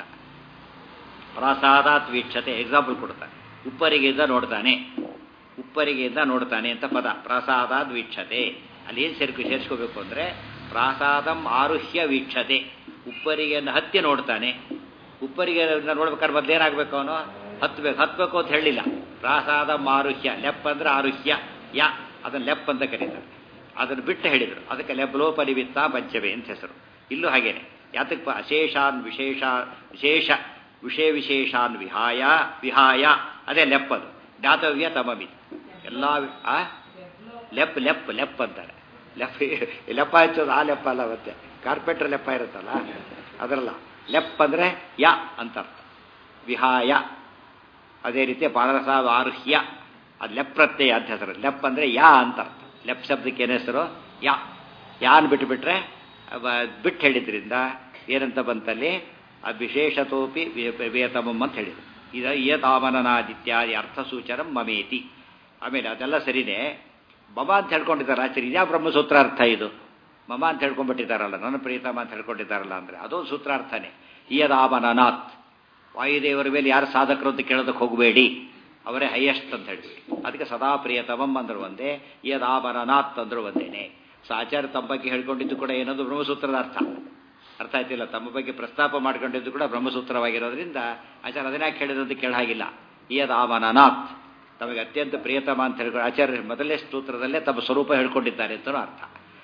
A: ಪ್ರಾಸಾದಾತ್ ವೀಕ್ಷತೆ ಎಕ್ಸಾಂಪಲ್ ಕೊಡ್ತಾನೆ ಉಪ್ಪರಿಗೆಯಿಂದ ನೋಡ್ತಾನೆ ಉಪ್ಪರಿಗೆಯಿಂದ ನೋಡ್ತಾನೆ ಅಂತ ಪದ ಪ್ರಾಸಾದಾದ್ ವೀಕ್ಷತೆ ಅಲ್ಲಿ ಏನು ಸೇರ್ಕೊ ಸೇರಿಸ್ಕೋಬೇಕು ಅಂದರೆ ಪ್ರಾಸಾದಂ ಆರುಹ್ಯ ವೀಕ್ಷತೆ ಉಪ್ಪರಿಗೆಯನ್ನು ಹತ್ತಿ ನೋಡ್ತಾನೆ ಉಪ್ಪರಿಗೆ ನೋಡ್ಬೇಕಾದ್ರೆ ಮೊದಲೇನಾಗಬೇಕು ಅವನು ಹತ್ಬೇಕು ಹತ್ಬೇಕು ಅಂತ ಹೇಳಿಲ್ಲ ಪ್ರಾಸಾದಂ ಆರುಹ್ಯ ಲೆಪ್ ಅಂದ್ರೆ ಆರುಹ್ಯ ಯ ಅದನ್ನು ಲೆಪ್ ಅಂತ ಕರೀತಾರೆ ಅದನ್ನು ಬಿಟ್ಟು ಹೇಳಿದರು ಅದಕ್ಕೆ ಲೆಬ್ಲೋಪರಿವಿತ್ತ ಪಂಚಮೆ ಅಂತ ಹೆಸರು ಇಲ್ಲೂ ಹಾಗೇನೆ ಯಾತಕ್ಕೆ ಅಶೇಷಾನ್ ವಿಶೇಷ ವಿಶೇಷ ವಿಷಯ ವಿಶೇಷಾನ್ ವಿಹಾಯ ವಿಹಾಯ ಅದೇ ಲೆಪ್ ಅದು ಜ್ಞಾತವ್ಯ ತಮಮಿ ಎಲ್ಲ ಆ ಲೆಪ್ ಲೆಪ್ ಲೆಪ್ ಅಂತಾರೆ ಲೆಪ್ ಲೆಪ್ಪ ಹಚ್ಚೋದು ಆ ಲೆಪ್ಪ ಅಲ್ಲ ಮತ್ತೆ ಕಾರ್ಪೆಟ್ರ್ ಲೆಪ್ಪ ಇರುತ್ತಲ್ಲ ಅದರಲ್ಲ ಲೆಪ್ ಅಂದರೆ ಯ ಅಂತ ಅರ್ಥ ವಿಹಾಯ ಅದೇ ರೀತಿ ಪಾರಸಾದ ಆರುಹ್ಯ ಅದು ಲೆಪ್ ಪ್ರತ್ಯಯ ಅಂತ ಹೆಸರು ಲೆಪ್ ಅಂದರೆ ಯಾ ಅಂತ ಅರ್ಥ ಲೆಪ್ ಶಬ್ದಕ್ಕೆ ಏನು ಹೆಸರು ಯಾ ಯಾನ್ ಬಿಟ್ಟುಬಿಟ್ರೆ ಬಿಟ್ಟು ಹೇಳಿದ್ರಿಂದ ಏನಂತ ಬಂತಲ್ಲಿ ಆ ವಿಶೇಷತೋಪಿ ವೇತಮಂ ಅಂತ ಹೇಳಿದ್ರು ಇದು ಯತಾಮನನಾದಿತ್ಯಾದಿ ಅರ್ಥ ಸೂಚನಂ ಮಮೇತಿ ಆಮೇಲೆ ಅದೆಲ್ಲ ಸರಿನೇ ಮಮ ಅಂತ ಹೇಳ್ಕೊಂಡಿದ್ದಾರೆ ಆಚಾರ್ಯ ಇದ್ಯಾ ಬ್ರಹ್ಮಸೂತ್ರ ಅರ್ಥ ಇದು ಮಮ ಅಂತ ಹೇಳ್ಕೊಂಡ್ಬಿಟ್ಟಿದ್ದಾರಲ್ಲ ನನ್ನ ಪ್ರೀತಮ ಅಂತ ಹೇಳ್ಕೊಂಡಿದ್ದಾರಲ್ಲ ಅಂದರೆ ಅದು ಸೂತ್ರಾರ್ಥನೇ ಇಯದಾಮನನಾಥ್ ವಾಯುದೇವರ ಮೇಲೆ ಯಾರು ಸಾಧಕರು ಅಂತ ಕೇಳೋದಕ್ಕೆ ಹೋಗಬೇಡಿ ಅವರೇ ಹೈಯೆಸ್ಟ್ ಅಂತ ಹೇಳ್ಬಿಡಿ ಅದಕ್ಕೆ ಸದಾ ಪ್ರಿಯತಮಂ ಅಂದ್ರು ಒಂದೇ ಯದಾಮನನಾಥ್ ಅಂದ್ರು ಒಂದೇನೆ ಸೊ ಆಚಾರ್ಯ ತಮ್ಮ ಬಗ್ಗೆ ಹೇಳ್ಕೊಂಡಿದ್ದು ಕೂಡ ಏನದು ಬ್ರಹ್ಮಸೂತ್ರದ ಅರ್ಥ ಅರ್ಥ ಆಯ್ತಿಲ್ಲ ತಮ್ಮ ಬಗ್ಗೆ ಪ್ರಸ್ತಾಪ ಮಾಡ್ಕೊಂಡಿದ್ದು ಕೂಡ ಬ್ರಹ್ಮಸೂತ್ರವಾಗಿರೋದ್ರಿಂದ ಆಚಾರ್ಯ ಅದನ್ಯಾಕೆ ಹೇಳಿದಂತ ಕೇಳ ಹಾಗಿಲ್ಲ ಯದಾಮನನಾಥ್ ತಮಗೆ ಅತ್ಯಂತ ಪ್ರಿಯತಮ ಅಂತ ಹೇಳ್ಕೊಂಡು ಆಚಾರ್ಯ ಮೊದಲನೇ ಸೂತ್ರದಲ್ಲೇ ತಮ್ಮ ಸ್ವರೂಪ ಹೇಳ್ಕೊಂಡಿದ್ದಾರೆ ಅಂತಲೂ ಅರ್ಥ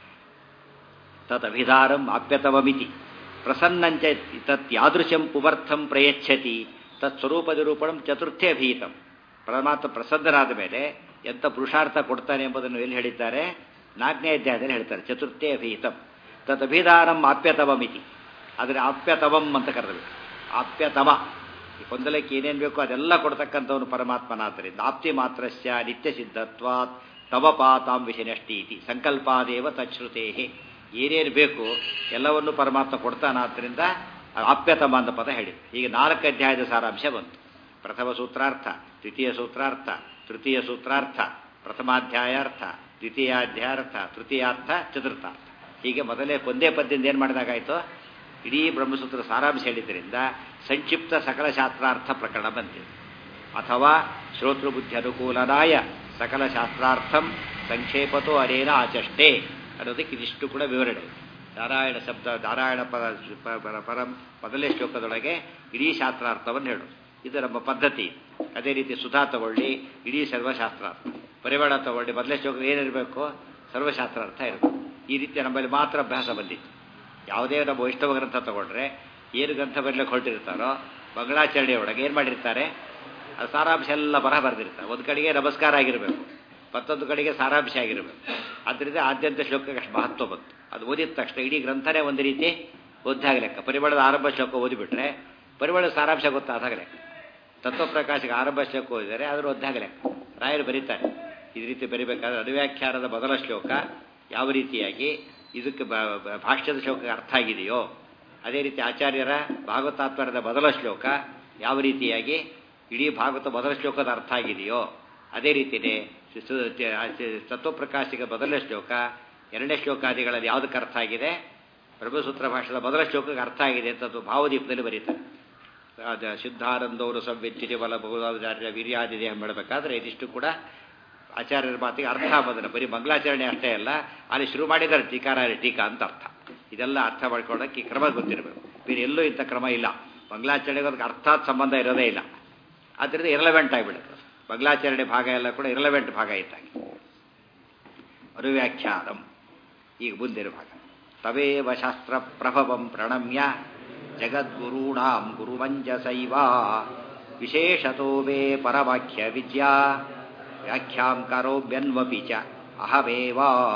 A: ತತ್ ಅಭಿಧಾರಂ ಆಪ್ಯತವಮಿತಿ ಪ್ರಸನ್ನಂಚ ತತ್ ಯಾದೃಶಂ ಪುವರ್ಥಂ ಪ್ರಯಚ್ಛತಿ ತತ್ ಸ್ವರೂಪ ನಿರೂಪಣಂ ಚತುರ್ಥೇ ಅಭೀತಂ ಪರಮಾತ್ಮ ಪ್ರಸನ್ನರಾದ ಮೇಲೆ ಎಂಥ ಪುರುಷಾರ್ಥ ಕೊಡ್ತಾನೆ ಎಂಬುದನ್ನು ಎಲ್ಲಿ ಹೇಳಿದ್ದಾರೆ ನಾಲ್ಕನೇ ಅಧ್ಯಾಯದಲ್ಲಿ ಹೇಳ್ತಾರೆ ಚತುರ್ಥೇ ಅಭೀತಂ ತತ್ ಅಭಿಧಾನಂ ಆಪ್ಯತವಮಿತಿ ಆದರೆ ಆಪ್ಯತವಂ ಅಂತ ಕರೆದಬೇಕು ಆಪ್ಯತಮ ಈ ಗೊಂದಲಕ್ಕೆ ಏನೇನು ಬೇಕೋ ಅದೆಲ್ಲ ಕೊಡ್ತಕ್ಕಂಥವನು ಪರಮಾತ್ಮನಾದ್ದರಿಂದ ಆಪ್ತಿ ಮಾತ್ರಸ್ಯ ನಿತ್ಯ ಸಿದ್ಧತ್ವಾತ್ ತವಪಾತಾಂ ವಿಷನಷ್ಟಿ ಇತಿ ಸಂಕಲ್ಪಾದೇವ ತಚ್ಛ್ರುತೇ ಏನೇನು ಬೇಕು ಎಲ್ಲವನ್ನು ಪರಮಾತ್ಮ ಕೊಡ್ತಾನಾದ್ದರಿಂದ ಆಪ್ಯತಮ ಅಂತ ಪದ ಹೇಳಿ ಈಗ ನಾಲ್ಕು ಅಧ್ಯಾಯದ ಸಾರಾಂಶ ಬಂತು ಪ್ರಥಮ ಸೂತ್ರಾರ್ಥ ದ್ವಿತೀಯ ಸೂತ್ರಾರ್ಥ ತೃತೀಯ ಸೂತ್ರಾರ್ಥ ಪ್ರಥಮಾಧ್ಯಾಯಾರ್ಥ ದ್ವಿತೀಯಾಧ್ಯಾಯಾರ್ಥ ತೃತೀಯಾರ್ಥ ಚತುರ್ಥಾರ್ಥ ಹೀಗೆ ಮೊದಲೇ ಒಂದೇ ಪದ್ಯದಿಂದ ಏನು ಮಾಡಿದಾಗಾಯಿತು ಇಡೀ ಬ್ರಹ್ಮಸೂತ್ರ ಸಾರಾಂಶ ಹೇಳಿದ್ರಿಂದ ಸಂಕ್ಷಿಪ್ತ ಸಕಲ ಶಾಸ್ತ್ರಾರ್ಥ ಪ್ರಕರಣ ಬಂದಿದೆ ಅಥವಾ ಶ್ರೋತೃಬುದ್ಧಿ ಅನುಕೂಲನಾಯ ಸಕಲ ಶಾಸ್ತ್ರಾರ್ಥಂ ಸಂಕ್ಷೇಪತೋ ಅನೇನ ಆಚಷ್ಟೇ ಅನ್ನೋದಕ್ಕೆ ಇದಿಷ್ಟು ಕೂಡ ವಿವರಣೆ ನಾರಾಯಣ ಶಬ್ದ ನಾರಾಯಣ ಪದ ಪ- ಪರ- ಪರಂ ಮೊದಲನೇ ಶ್ಲೋಕದೊಳಗೆ ಇಡೀ ಶಾಸ್ತ್ರಾರ್ಥವನ್ನು ಹೇಳು ಇದು ನಮ್ಮ ಪದ್ಧತಿ ಅದೇ ರೀತಿ ಸುಧಾ ತಗೊಳ್ಳಿ ಇಡೀ ಸರ್ವಶಾಸ್ತ್ರಾರ್ಥ ಪರಿವಾರ ತಗೊಳ್ಳಿ ಮೊದಲನೇ ಶ್ಲೋಕ ಏನಿರಬೇಕು ಸರ್ವಶಾಸ್ತ್ರಾರ್ಥ ಇರಬೇಕು ಈ ರೀತಿ ನಮ್ಮಲ್ಲಿ ಮಾತ್ರ ಅಭ್ಯಾಸ ಬಂದಿತ್ತು ಯಾವುದೇ ನಮ್ಮ ವೈಷ್ಣವ ಗ್ರಂಥ ತಗೊಂಡ್ರೆ ಏನು ಗ್ರಂಥ ಬರಲಿಕ್ಕೆ ಹೊರಟಿರ್ತಾರೋ ಮಂಗಳಾಚರಣೆ ಒಳಗೆ ಏನು ಮಾಡಿರ್ತಾರೆ ಅದು ಸಾರಾಂಶ ಎಲ್ಲ ಬರಹ ಬರೆದಿರ್ತಾರೆ ಒಂದು ಕಡೆಗೆ ನಮಸ್ಕಾರ ಆಗಿರಬೇಕು ಮತ್ತೊಂದು ಕಡೆಗೆ ಸಾರಾಂಶ ಆಗಿರಬೇಕು ಆದ್ದರಿಂದ ಆದ್ಯಂತ ಶ್ಲೋಕಕ್ಕೆ ಅಷ್ಟು ಮಹತ್ವ ಬಂತು ಅದು ಓದಿದ ತಕ್ಷಣ ಇಡೀ ಗ್ರಂಥನೇ ಒಂದು ರೀತಿ ಓದ್ದಾಗ ಲೆಕ್ಕ ಪರಿಮಳದ ಆರಂಭ ಶ್ಲೋಕ ಓದಿಬಿಟ್ರೆ ಪರಿಮಳದ ಸಾರಾಂಶ ಗೊತ್ತಾದಾಗ ಲೆಕ್ಕ ತತ್ವಪ್ರಕಾಶಕ್ಕೆ ಆರಂಭ ಶ್ಲೋಕ ಓದಿದರೆ ಅದರ ಒದ್ದಾಗ ಲೆಕ್ಕ ರಾಯರು ಬರೀತಾರೆ ಈ ರೀತಿ ಬರಿಬೇಕಾದ್ರೆ ಅನುವ್ಯಾಖ್ಯಾನದ ಮೊದಲ ಶ್ಲೋಕ ಯಾವ ರೀತಿಯಾಗಿ ಇದಕ್ಕೆ ಬ- ಬ- ಭಾಷ್ಯದ ಶ್ಲೋಕಕ್ಕೆ ಅರ್ಥ ಆಗಿದೆಯೋ ಅದೇ ರೀತಿ ಆಚಾರ್ಯರ ಭಾಗವತಾತ್ಮರದ ಮೊದಲ ಶ್ಲೋಕ ಯಾವ ರೀತಿಯಾಗಿ ಇಡೀ ಭಾಗವತ ಮೊದಲ ಶ್ಲೋಕದ ಅರ್ಥ ಆಗಿದೆಯೋ ಅದೇ ರೀತಿಯೇ ಸು- ಸು- ತೆ- ಆಚೆ- ತತ್ವಪ್ರಕಾಶಿಕ ಮೊದಲನೇ ಶ್ಲೋಕ ಎರಡನೇ ಶ್ಲೋಕಾದಿಗಳಲ್ಲಿ ಯಾವುದಕ್ಕೆ ಅರ್ಥ ಆಗಿದೆ ಬ್ರಹ್ಮಸೂತ್ರ ಭಾಷೆದ ಮೊದಲ ಶ್ಲೋಕಕ್ಕೆ ಅರ್ಥ ಆಗಿದೆ ಅಂತ ಅದು ಭಾವದೀಪದಲ್ಲಿ ಬರೀತಾರೆ ಅದ ಸಿದ್ಧಾನಂದವರು ಸಂವಿದ್ಯತೆ ಬಲ ಬಹುದಾಚಾರ್ಯ ವೀರ್ಯಾದಿ ದೇಹ ಮಾಡಬೇಕಾದ್ರೆ ಇದಿಷ್ಟು ಕೂಡ ಆಚಾರ್ಯರ ಮಾತಿಗೆ ಅರ್ಥ ಬಂದ್ರೆ ಬರೀ ಮಂಗಳಾಚರಣೆ ಅಷ್ಟೇ ಅಲ್ಲ ಅಲ್ಲಿ ಶುರು ಮಾಡಿದ್ದಾರೆ ಟೀಕಾರ ಟೀಕಾ ಅಂತ ಅರ್ಥ ಇದೆಲ್ಲ ಅರ್ಥ ಮಾಡ್ಕೊಳ್ಳೋಕೆ ಈ ಕ್ರಮ ಗೊತ್ತಿರಬೇಕು ಬೇರೆ ಎಲ್ಲೂ ಇಂಥ ಕ್ರಮ ಇಲ್ಲ ಮಂಗಳಾಚರಣೆಗೆ ಅದಕ್ಕೆ ಅರ್ಥಾತ್ ಸಂಬಂಧ ಇರೋದೇ ಇಲ್ಲ ಆದ್ದರಿಂದ ಇರಲೆವೆಂಟ್ ಆಗಿಬಿಡುತ್ತೆ ಮಂಗಳಾಚರಣೆ ಭಾಗ ಎಲ್ಲ ಕೂಡ ಇರಲೆವೆಂಟ್ ಭಾಗ ಇದ್ದಾಗೆ ಅನುವ್ಯಾಖ್ಯಾನಂ ಈಗ ಮುಂದಿನ ಭಾಗ ತವೇವ ಶಾಸ್ತ್ರ ಪ್ರಭವಂ ಪ್ರಣಮ್ಯ ಜಗದ್ಗುರುಣಾಂ ಗುರುವಂಜಸೈವ ವಿಶೇಷತೋ ವೇ ಪರವಾಕ್ಯ ವಿದ್ಯಾ ವ್ಯಾಖ್ಯಾಂ ಕರೋಬ್ಯನ್ವಪಿ ಚ ಅಹವೇವ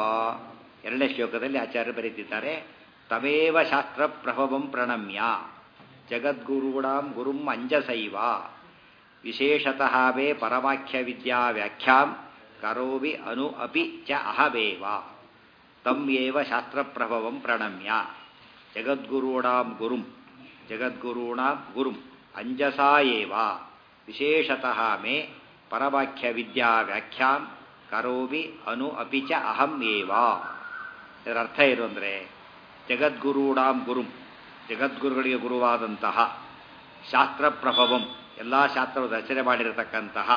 A: ಎರಡನೇ ಶ್ಲೋಕದಲ್ಲಿ ಆಚಾರ್ಯರು ಬರೆದಿದ್ದಾರೆ ತಮೇವ ಶಾಸ್ತ್ರ ಪ್ರಭವಂ ಪ್ರಣಮ್ಯ ಜಗದ್ಗುರುಣಾಂ ಗುರುಂ ಅಂಜಸೈವ ವಿಶೇಷತಃ ವೇ ಪರಮಾಖ್ಯ ವಿದ್ಯಾ ವ್ಯಾಖ್ಯಾಂ ಕರೋವಿ ಅನು ಅಪಿ ಚ ಅಹವೇವ ತಂ ಏವ ಶಾಸ್ತ್ರಪ್ರಭವಂ ಪ್ರಣಮ್ಯ ಜಗದ್ಗುರುಣಾಂ ಗುರುಂ ಜಗದ್ಗುರುಣಾಂ ಗುರುಂ ಅಂಜಸಾ ಏವ ವಿಶೇಷತಃ ಮೇ ಪರವಾಕ್ಯ ವಿದ್ಯಾ ವ್ಯಾಖ್ಯಾಂ ಕರೋವಿ ಅನು ಅಪಿ ಚ ಅಹಂ ಏವ ಇದರ ಅರ್ಥ ಏನು ಅಂದರೆ ಜಗದ್ಗುರುಣಾಂ ಗುರುಂ ಜಗದ್ಗುರುಗಳಿಗೆ ಗುರುವಾದಂತಹ ಶಾಸ್ತ್ರಪ್ರಭವಂ ಎಲ್ಲ ಶಾಸ್ತ್ರವು ರಚನೆ ಮಾಡಿರತಕ್ಕಂತಹ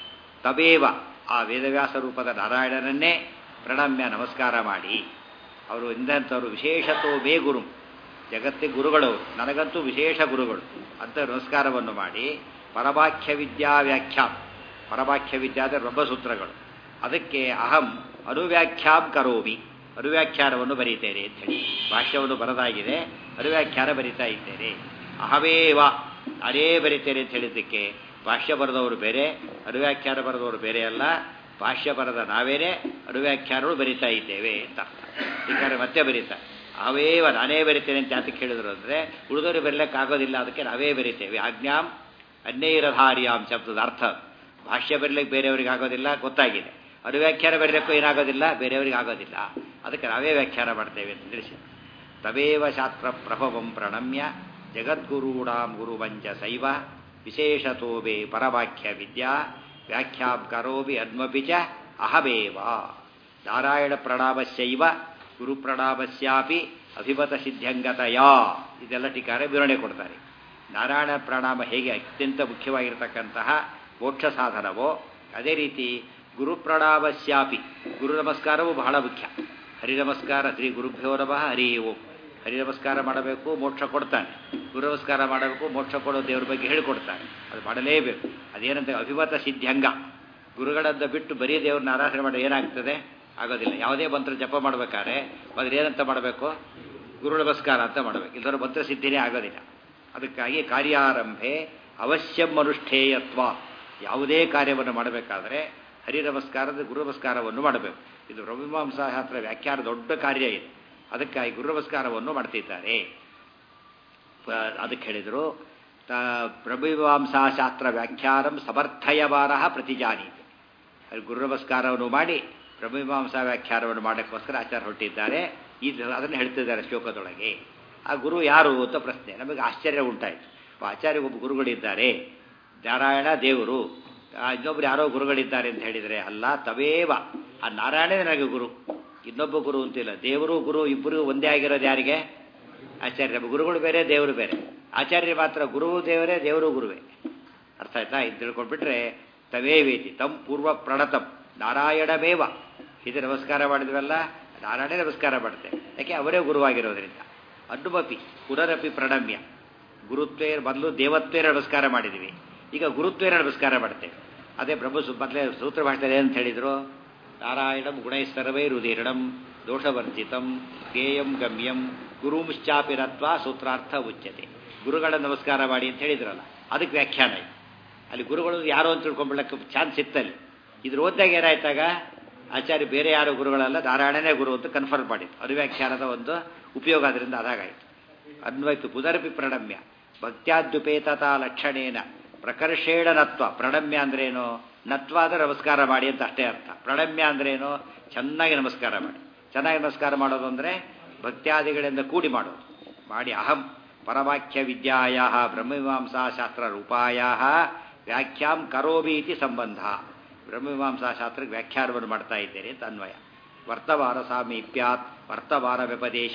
A: ತವೇವ ಆ ವೇದವ್ಯಾಸ ರೂಪದ ನಾರಾಯಣನನ್ನೇ ಪ್ರಣಮ್ಯ ನಮಸ್ಕಾರ ಮಾಡಿ ಅವರು ಇಂದಂಥವರು ವಿಶೇಷತೋ ಮೇ ಗುರು ಜಗತ್ತಿಗೆ ಗುರುಗಳವರು ನನಗಂತೂ ವಿಶೇಷ ಗುರುಗಳು ಅಂತ ನಮಸ್ಕಾರವನ್ನು ಮಾಡಿ ಪರವಾಕ್ಯ ವಿದ್ಯಾ ವ್ಯಾಖ್ಯಾಂ ಪರವಾಕ್ಯ ವಿದ್ಯಾದ ಬ್ರಹ್ಮಸೂತ್ರಗಳು ಅದಕ್ಕೆ ಅಹಂ ಅನುವ್ಯಾಖ್ಯಾಂ ಕರೋಮಿ ಅನುವ್ಯಾಖ್ಯಾನವನ್ನು ಬರೀತೇನೆ ಅಂತ ಹೇಳಿ ಭಾಷ್ಯವನ್ನು ಬರದಾಗಿದೆ ಅನುವ್ಯಾಖ್ಯಾನ ಬರಿತಾ ಇದ್ದೇನೆ ಅಹವೇವ ಅದೇ ಬರೀತೇನೆ ಅಂತ ಹೇಳಿದ್ದಕ್ಕೆ ಭಾಷ್ಯ ಬರೆದವರು ಬೇರೆ ಅನುವ್ಯಾಖ್ಯಾನ ಬರೆದವರು ಬೇರೆ ಅಲ್ಲ ಭಾಷ್ಯ ಬರೆದ ನಾವೇನೇ ಅನುವ್ಯಾಖ್ಯಾನಗಳು ಬರಿತಾ ಇದ್ದೇವೆ ಅಂತ ಅರ್ಥ ಹೀಗಾದ್ರೆ ಮತ್ತೆ ಬರೀತಾರೆ ಅವೇವ ನಾನೇ ಬರಿತೇನೆ ಅಂತ ಯಾತಕ್ಕೆ ಹೇಳಿದ್ರು ಅಂದರೆ ಉಳಿದವರು ಬರಲಿಕ್ಕಾಗೋದಿಲ್ಲ ಅದಕ್ಕೆ ನಾವೇ ಬರಿತೇವೆ ಆಜ್ಞಾಂ ಅನ್ಯೈರಧಾರ್ಯಾಂ ಶಬ್ದದ ಅರ್ಥ ಭಾಷ್ಯ ಬರಲಿಕ್ಕೆ ಬೇರೆಯವರಿಗೆ ಆಗೋದಿಲ್ಲ ಗೊತ್ತಾಗಿದೆ ಅನುವ್ಯಾಖ್ಯಾನ ಬರಲಿಕ್ಕೂ ಏನಾಗೋದಿಲ್ಲ ಬೇರೆಯವರಿಗೆ ಆಗೋದಿಲ್ಲ ಅದಕ್ಕೆ ನಾವೇ ವ್ಯಾಖ್ಯಾನ ಮಾಡ್ತೇವೆ ಅಂತ ತಿಳಿಸಿ ತವೇವ ಶಾಸ್ತ್ರ ಪ್ರಭವಂ ಪ್ರಣಮ್ಯ ಜಗದ್ಗುರುಣಾಂ ಗುರುವಂಚ ಶೈವ ವಿಶೇಷತೋ ವೇ ಪರವಾಕ್ಯ ವಿದ್ಯಾ ವ್ಯಾಖ್ಯಾಂ ಕರೋವಿ ಅನ್ವಪಿ ಚ ಅಹವೇವ ನಾರಾಯಣ ಪ್ರಣಾಮಸ್ಯೈವ ಗುರು ಪ್ರಣಾಮಸ್ಯಾಪಿ ಅಭಿಮತ ಸಿದ್ಧಂಗತಯ ಇದೆಲ್ಲ ಟೀಕಾರ ವಿವರಣೆ ಕೊಡ್ತಾರೆ ನಾರಾಯಣ ಪ್ರಣಾಮ ಹೇಗೆ ಅತ್ಯಂತ ಮುಖ್ಯವಾಗಿರ್ತಕ್ಕಂತಹ ಮೋಕ್ಷ ಸಾಧನವೋ ಅದೇ ರೀತಿ ಗುರು ಪ್ರಣಾಮಸ್ಯಾಪಿ ಗುರು ನಮಸ್ಕಾರವೂ ಬಹಳ ಮುಖ್ಯ ಹರಿ ನಮಸ್ಕಾರ ಶ್ರೀ ಗುರುಭ್ಯೋ ನಮಃ ಹರಿ ಓಂ ಹರಿ ನಮಸ್ಕಾರ ಮಾಡಬೇಕು ಮೋಕ್ಷ ಕೊಡ್ತಾನೆ ಗುರು ನಮಸ್ಕಾರ ಮಾಡಬೇಕು ಮೋಕ್ಷ ಕೊಡೋ ದೇವ್ರ ಬಗ್ಗೆ ಹೇಳಿಕೊಡ್ತಾನೆ ಅದು ಮಾಡಲೇಬೇಕು ಅದೇನಂತ ಅಭಿಮತ ಸಿದ್ಧಂಗ ಗುರುಗಳನ್ನ ಬಿಟ್ಟು ಬರೀ ದೇವ್ರನ್ನ ಆರಾಧನೆ ಮಾಡಿ ಏನಾಗ್ತದೆ ಆಗೋದಿಲ್ಲ ಯಾವುದೇ ಮಂತ್ರ ಜಪ ಮಾಡಬೇಕಾದ್ರೆ ಮೊದಲು ಏನಂತ ಮಾಡಬೇಕು ಗುರು ನಮಸ್ಕಾರ ಅಂತ ಮಾಡಬೇಕು ಇಲ್ಲದ್ರೆ ಮಂತ್ರ ಸಿದ್ಧಿನೇ ಆಗೋದಿಲ್ಲ ಅದಕ್ಕಾಗಿ ಕಾರ್ಯಾರಂಭೆ ಅವಶ್ಯಂ ಅನುಷ್ಠೇಯತ್ವ ಯಾವುದೇ ಕಾರ್ಯವನ್ನು ಮಾಡಬೇಕಾದ್ರೆ ಹರಿ ನಮಸ್ಕಾರದ ಗುರು ನಮಸ್ಕಾರವನ್ನು ಮಾಡಬೇಕು ಇದು ರವಿಮಾಂಸಾ ಶಾಸ್ತ್ರ ವ್ಯಾಖ್ಯಾನ ದೊಡ್ಡ ಕಾರ್ಯ ಇದೆ ಅದಕ್ಕಾಗಿ ಗುರು ನಮಸ್ಕಾರವನ್ನು ಮಾಡ್ತಿದ್ದಾರೆ ಪ- ಅದಕ್ಕೆ ಹೇಳಿದರು ಪ್ರಭುಮೀಮಾಂಸಾ ಶಾಸ್ತ್ರ ವ್ಯಾಖ್ಯಾನಂ ಸಮರ್ಥಯವಾರ ಪ್ರತಿಜಾನೀತಿ ಅಲ್ಲಿ ಗುರು ನಮಸ್ಕಾರವನ್ನು ಮಾಡಿ ಪ್ರಭುಮೀಮಾಂಸಾ ವ್ಯಾಖ್ಯಾನವನ್ನು ಮಾಡೋಕ್ಕೋಸ್ಕರ ಆಚಾರ್ಯ ಹೊರಟಿದ್ದಾರೆ ಈ ಅದನ್ನು ಹೇಳ್ತಿದ್ದಾರೆ ಶ್ಲೋಕದೊಳಗೆ ಆ ಗುರು ಯಾರು ಅಂತ ಪ್ರಶ್ನೆ ನಮಗೆ ಆಶ್ಚರ್ಯ ಉಂಟಾಯಿತು ಆಚಾರ್ಯ ಒಬ್ಬ ಗುರುಗಳಿದ್ದಾರೆ ನಾರಾಯಣ ದೇವರು ಇನ್ನೊಬ್ರು ಯಾರೋ ಗುರುಗಳಿದ್ದಾರೆ ಅಂತ ಹೇಳಿದರೆ ಅಲ್ಲ ತವೇವ ಆ ನಾರಾಯಣನೇ ನನಗೆ ಗುರು ಇನ್ನೊಬ್ಬ ಗುರು ಅಂತಿಲ್ಲ ದೇವರು ಗುರು ಇಬ್ಬರು ಒಂದೇ ಆಗಿರೋದು ಯಾರಿಗೆ ಆಚಾರ್ಯ ನಮ್ಮ ಗುರುಗಳು ಬೇರೆ ದೇವರು ಬೇರೆ ಆಚಾರ್ಯ ಮಾತ್ರ ಗುರು ದೇವರೇ ದೇವರು ಗುರುವೇ ಅರ್ಥ ಆಯ್ತಾ ಇದು ತಿಳ್ಕೊಂಡ್ಬಿಟ್ರೆ ತವೇವೇತಿ ತಮ್ ಪೂರ್ವ ಪ್ರಣತಂ ನಾರಾಯಣಮೇವ ಇದು ನಮಸ್ಕಾರ ಮಾಡಿದ್ವಲ್ಲ ನಾರಾಯಣ ನಮಸ್ಕಾರ ಮಾಡುತ್ತೆ ಯಾಕೆ ಅವರೇ ಗುರುವಾಗಿರೋದ್ರಿಂದ ಅಡ್ಡುಮಪಿ ಪುನರಪಿ ಪ್ರಣಮ್ಯ ಗುರುತ್ವೇ ಮೊದಲು ದೇವತ್ವೇ ನಮಸ್ಕಾರ ಮಾಡಿದ್ವಿ ಈಗ ಗುರುತ್ವೇನ ನಮಸ್ಕಾರ ಮಾಡ್ತೇವೆ ಅದೇ ಬ್ರಹ್ಮ ಮೊದಲೇ ಸೂತ್ರ ಭಾಷೆ ಅಂತ ಹೇಳಿದ್ರು ನಾರಾಯಣಂ ಗುಣೈ ಸರ್ವೈ ರುದೀರ್ಣಂ ದೋಷವರ್ಜಿತಂ ಧ್ಯೇಯಂ ಗಮ್ಯಂ ಗುರುಂಶ್ಚಾಪಿರತ್ವ ಸೂತ್ರಾರ್ಥ ಉಚ್ಯತೆ ಗುರುಗಳ ನಮಸ್ಕಾರ ಮಾಡಿ ಅಂತ ಹೇಳಿದ್ರಲ್ಲ ಅದಕ್ಕೆ ವ್ಯಾಖ್ಯಾನ ಇದೆ ಅಲ್ಲಿ ಗುರುಗಳು ಯಾರೋ ಅಂತ ತಿಳ್ಕೊಂಡ್ಬಿಡಕ್ಕೆ ಚಾನ್ಸ್ ಇತ್ತಲ್ಲಿ ಇದ್ರ ಓದ್ದಾಗ ಏನಾಯ್ತಾಗ ಆಚಾರ್ಯ ಬೇರೆ ಯಾರೋ ಗುರುಗಳಲ್ಲ ನಾರಾಯಣನೇ ಗುರು ಅಂತ ಕನ್ಫರ್ಮ್ ಮಾಡಿತ್ತು ಅದು ವ್ಯಾಖ್ಯಾನದ ಒಂದು ಉಪಯೋಗ ಅದರಿಂದ ಅದಾಗಾಯಿತು ಅನ್ವಯ್ತು ಪುನರಪಿ ಪ್ರಣಮ್ಯ ಭಕ್ತ್ಯಾದ್ಯುಪೇತತಾ ಲಕ್ಷಣೇನ ಪ್ರಕರ್ಷೇಣ ನತ್ವ ಪ್ರಣಮ್ಯ ಅಂದ್ರೇನು ನತ್ವ ಅಂದ್ರೆ ನಮಸ್ಕಾರ ಮಾಡಿ ಅಂತ ಅಷ್ಟೇ ಅರ್ಥ ಪ್ರಣಮ್ಯ ಅಂದ್ರೇನು ಚೆನ್ನಾಗಿ ನಮಸ್ಕಾರ ಮಾಡಿ ಚೆನ್ನಾಗಿ ನಮಸ್ಕಾರ ಮಾಡೋದು ಅಂದರೆ ಭಕ್ತ್ಯಾದಿಗಳಿಂದ ಕೂಡಿ ಮಾಡೋದು ಮಾಡಿ ಅಹಂ ಪರವಾಕ್ಯ ವಿದ್ಯಾಯ ಬ್ರಹ್ಮಮೀಮಾಂಸಾ ಶಾಸ್ತ್ರ ರೂಪಾಯ ವ್ಯಾಖ್ಯಾಂ ಕರೋಮಿ ಇತಿ ಸಂಬಂಧ ಬ್ರಹ್ಮಮೀಮಾಂಸಾ ಶಾಸ್ತ್ರಕ್ಕೆ ವ್ಯಾಖ್ಯಾನವನ್ನು ಮಾಡ್ತಾ ಇದ್ದೇನೆ ಅಂತ ಅನ್ವಯ ವರ್ತವಾರ ಸಾಮೀಪ್ಯಾತ್ ವರ್ತವಾರ ವ್ಯಪದೇಶ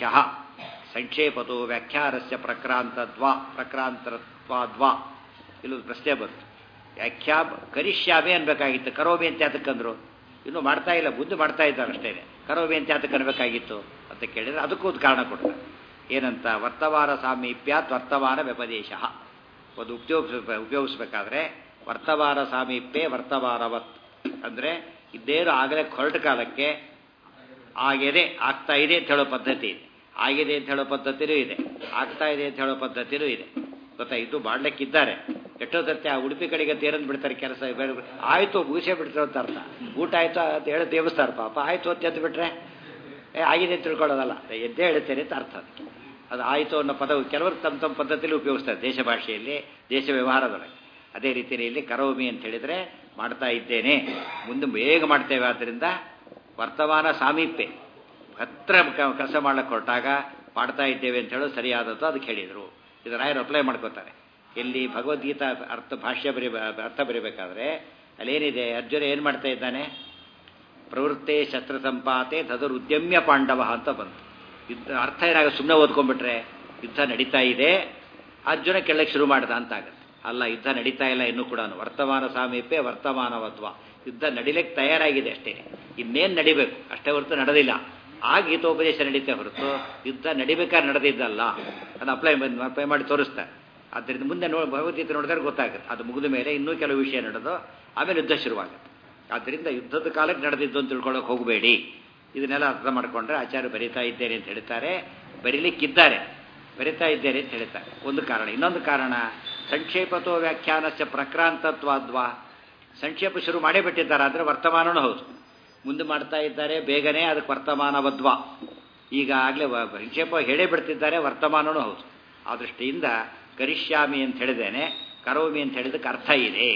A: ಸಂಕ್ಷೇಪತೋ ವ್ಯಾಖ್ಯಾನಸ್ಯ ಪ್ರಕ್ರಾಂತದ್ವಾ ಪ್ರಕ್ರಾಂತತ್ವಾದ್ವಾ ಇಲ್ಲೊಂದು ಪ್ರಶ್ನೆ ಬಂತು ವ್ಯಾಖ್ಯಾ ಕರಿಷ್ಯಾಮಿ ಅನ್ಬೇಕಾಗಿತ್ತು ಕರೋಮಿ ಅಂತ ಯಾತಕ್ಕಂದ್ರು ಇನ್ನು ಮಾಡ್ತಾ ಇಲ್ಲ ಮುಂದೆ ಮಾಡ್ತಾ ಇದ್ದಾರೆ ಅಷ್ಟೇ ಕರೋಮಿ ಅಂತ ಯಾತಕ್ಕೆ ಅನ್ಬೇಕಾಗಿತ್ತು ಅಂತ ಕೇಳಿದ್ರೆ ಅದಕ್ಕೂ ಒಂದು ಕಾರಣ ಕೊಡ್ತಾರೆ ಏನಂತ ವರ್ತಮಾನ ಸಾಮೀಪ್ಯಾತ್ ವರ್ತಮಾನ ವ್ಯಪದೇಶ ಒಂದು ಉಪಯೋಗಿಸ ಉಪಯೋಗಿಸ್ಬೇಕಾದ್ರೆ ವರ್ತಮಾನ ಸಾಮೀಪ್ಯೆ ವರ್ತಮಾನವತ್ ಅಂದರೆ ಇದ್ದೇನು ಆಗಲೇ ಹೊರಟ ಕಾಲಕ್ಕೆ ಆಗಿದೆ ಆಗ್ತಾ ಇದೆ ಅಂತ ಹೇಳೋ ಪದ್ಧತಿ ಇದೆ ಆಗಿದೆ ಅಂತ ಹೇಳೋ ಪದ್ಧತಿನೂ ಇದೆ ಆಗ್ತಾ ಇದೆ ಅಂತ ಹೇಳೋ ಪದ್ಧತಿನೂ ಇದೆ ಗೊತ್ತಾ ಇದು ಮಾಡ್ಲಿಕ್ಕಿದ್ದಾರೆ ಎಷ್ಟೊತ್ತತ್ತೆ ಆ ಉಡುಪಿ ಕಡೆಗೆ ತೇರಂದು ಬಿಡ್ತಾರೆ ಕೆಲಸ ಆಯಿತು ಮುಗಿಸೇ ಬಿಡ್ತಾರೆ ಅಂತ ಅರ್ಥ ಊಟ ಆಯಿತು ಅಂತ ಹೇಳಿ ತೇವಿಸ್ತಾರೆ ಪಾಪ ಆಯಿತು ಅಂತ ಎದ್ದು ಬಿಟ್ರೆ ಏ ಆಗಿದೆ ಅಂತ ತಿಳ್ಕೊಳ್ಳೋದಲ್ಲ ಎದ್ದೇ ಹೇಳ್ತೇನೆ ಅಂತ ಅರ್ಥ ಅದಕ್ಕೆ ಅದು ಆಯಿತು ಅನ್ನೋ ಪದ ಕೆಲವರು ತಮ್ಮ ತಮ್ಮ ಪದ್ಧತಿಯಲ್ಲಿ ಉಪಯೋಗಿಸ್ತಾರೆ ದೇಶ ಭಾಷೆಯಲ್ಲಿ ದೇಶ ವ್ಯವಹಾರದೊಳಗೆ ಅದೇ ರೀತಿಯಲ್ಲಿ ಕರೋಮಿ ಅಂತ ಹೇಳಿದರೆ ಮಾಡ್ತಾ ಇದ್ದೇನೆ ಮುಂದೆ ಬೇಗ ಮಾಡ್ತೇವೆ ಆದ್ದರಿಂದ ವರ್ತಮಾನ ಸಾಮೀಪ್ಯ ಹತ್ರ ಕೆಲಸ ಮಾಡ್ಲಿಕ್ಕೆ ಹೊರಟಾಗ ಮಾಡ್ತಾ ಇದ್ದೇವೆ ಅಂತ ಹೇಳೋದು ಸರಿಯಾದದ್ದು ಅದಕ್ಕೆ ಹೇಳಿದರು ಇದು ರಾಯರು ಅಪ್ಲೈ ಮಾಡ್ಕೋತಾರೆ ಎಲ್ಲಿ ಭಗವದ್ಗೀತಾ ಅರ್ಥ ಭಾಷ್ಯ ಬರಿ ಅರ್ಥ ಬರೀಬೇಕಾದ್ರೆ ಅಲ್ಲೇನಿದೆ ಅರ್ಜುನ ಏನು ಮಾಡ್ತಾ ಇದ್ದಾನೆ ಪ್ರವೃತ್ತೆ ಶಸ್ತ್ರ ಸಂಪಾತೆ ತದರು ಉದ್ಯಮ್ಯ ಪಾಂಡವ ಅಂತ ಬಂತು ಯುದ್ಧ ಅರ್ಥ ಏನಾಗ ಸುಮ್ಮನೆ ಓದ್ಕೊಂಡ್ಬಿಟ್ರೆ ಯುದ್ಧ ನಡೀತಾ ಇದೆ ಅರ್ಜುನ ಕೆಳಗೆ ಶುರು ಮಾಡ್ದ ಅಂತ ಆಗುತ್ತೆ ಅಲ್ಲ ಯುದ್ಧ ನಡೀತಾ ಇಲ್ಲ ಇನ್ನೂ ಕೂಡ ವರ್ತಮಾನ ಸಾಮೀಪ್ಯ ವರ್ತಮಾನವತ್ವ ಯುದ್ಧ ನಡಿಲಿಕ್ಕೆ ತಯಾರಾಗಿದೆ ಅಷ್ಟೇ ಇನ್ನೇನು ನಡಿಬೇಕು ಅಷ್ಟೇ ಹೊರತು ನಡೆದಿಲ್ಲ ಆ ಗೀತೋಪದೇಶ ನಡೀತೆ ಹೊರತು ಯುದ್ಧ ನಡಿಬೇಕಾದ್ರೆ ನಡೆದಿದ್ದಲ್ಲ ಅದು ಅಪ್ಲೈ ಅಪ್ಲೈ ಮಾಡಿ ತೋರಿಸ್ತಾರೆ ಆದ್ದರಿಂದ ಮುಂದೆ ನೋ ಭಗವದ್ಗೀತೆ ನೋಡಿದ್ರೆ ಗೊತ್ತಾಗುತ್ತೆ ಅದು ಮುಗಿದ ಮೇಲೆ ಇನ್ನೂ ಕೆಲವು ವಿಷಯ ನಡೆದು ಆಮೇಲೆ ಯುದ್ಧ ಶುರುವಾಗುತ್ತೆ ಆದ್ದರಿಂದ ಯುದ್ಧದ ಕಾಲಕ್ಕೆ ನಡೆದಿದ್ದು ಅಂತ ತಿಳ್ಕೊಳ್ಳೋಕೆ ಹೋಗಬೇಡಿ ಇದನ್ನೆಲ್ಲ ಅರ್ಥ ಮಾಡಿಕೊಂಡ್ರೆ ಆಚಾರ್ಯ ಬರೀತಾ ಇದ್ದೇನೆ ಅಂತ ಹೇಳ್ತಾರೆ ಬರೀಲಿಕ್ಕಿದ್ದಾರೆ ಬರಿತಾ ಇದ್ದೇನೆ ಅಂತ ಹೇಳ್ತಾರೆ ಒಂದು ಕಾರಣ ಇನ್ನೊಂದು ಕಾರಣ ಸಂಕ್ಷೇಪತೋ ವ್ಯಾಖ್ಯಾನಸ್ಯ ಪ್ರಕ್ರಾಂತತ್ವಾದ್ವಾ ಸಂಕ್ಷೇಪ ಶುರು ಮಾಡೇ ಬಿಟ್ಟಿದ್ದಾರೆ ಅಂದರೆ ವರ್ತಮಾನನೂ ಹೌದು ಮುಂದೆ ಮಾಡ್ತಾ ಇದ್ದಾರೆ ಬೇಗನೆ ಅದಕ್ಕೆ ವರ್ತಮಾನವದ್ವ ಈಗ ಆಗಲೇ ಸಂಕ್ಷೇಪ ಹೇಳೇ ಬಿಡ್ತಿದ್ದಾರೆ ವರ್ತಮಾನನೂ ಹೌದು ಆ ದೃಷ್ಟಿಯಿಂದ ಕರಿಷ್ಯಾಮಿ ಅಂತ ಹೇಳಿದೇನೆ ಕರೋಮಿ ಅಂತ ಹೇಳಿದಕ್ಕೆ ಅರ್ಥ ಇದೆ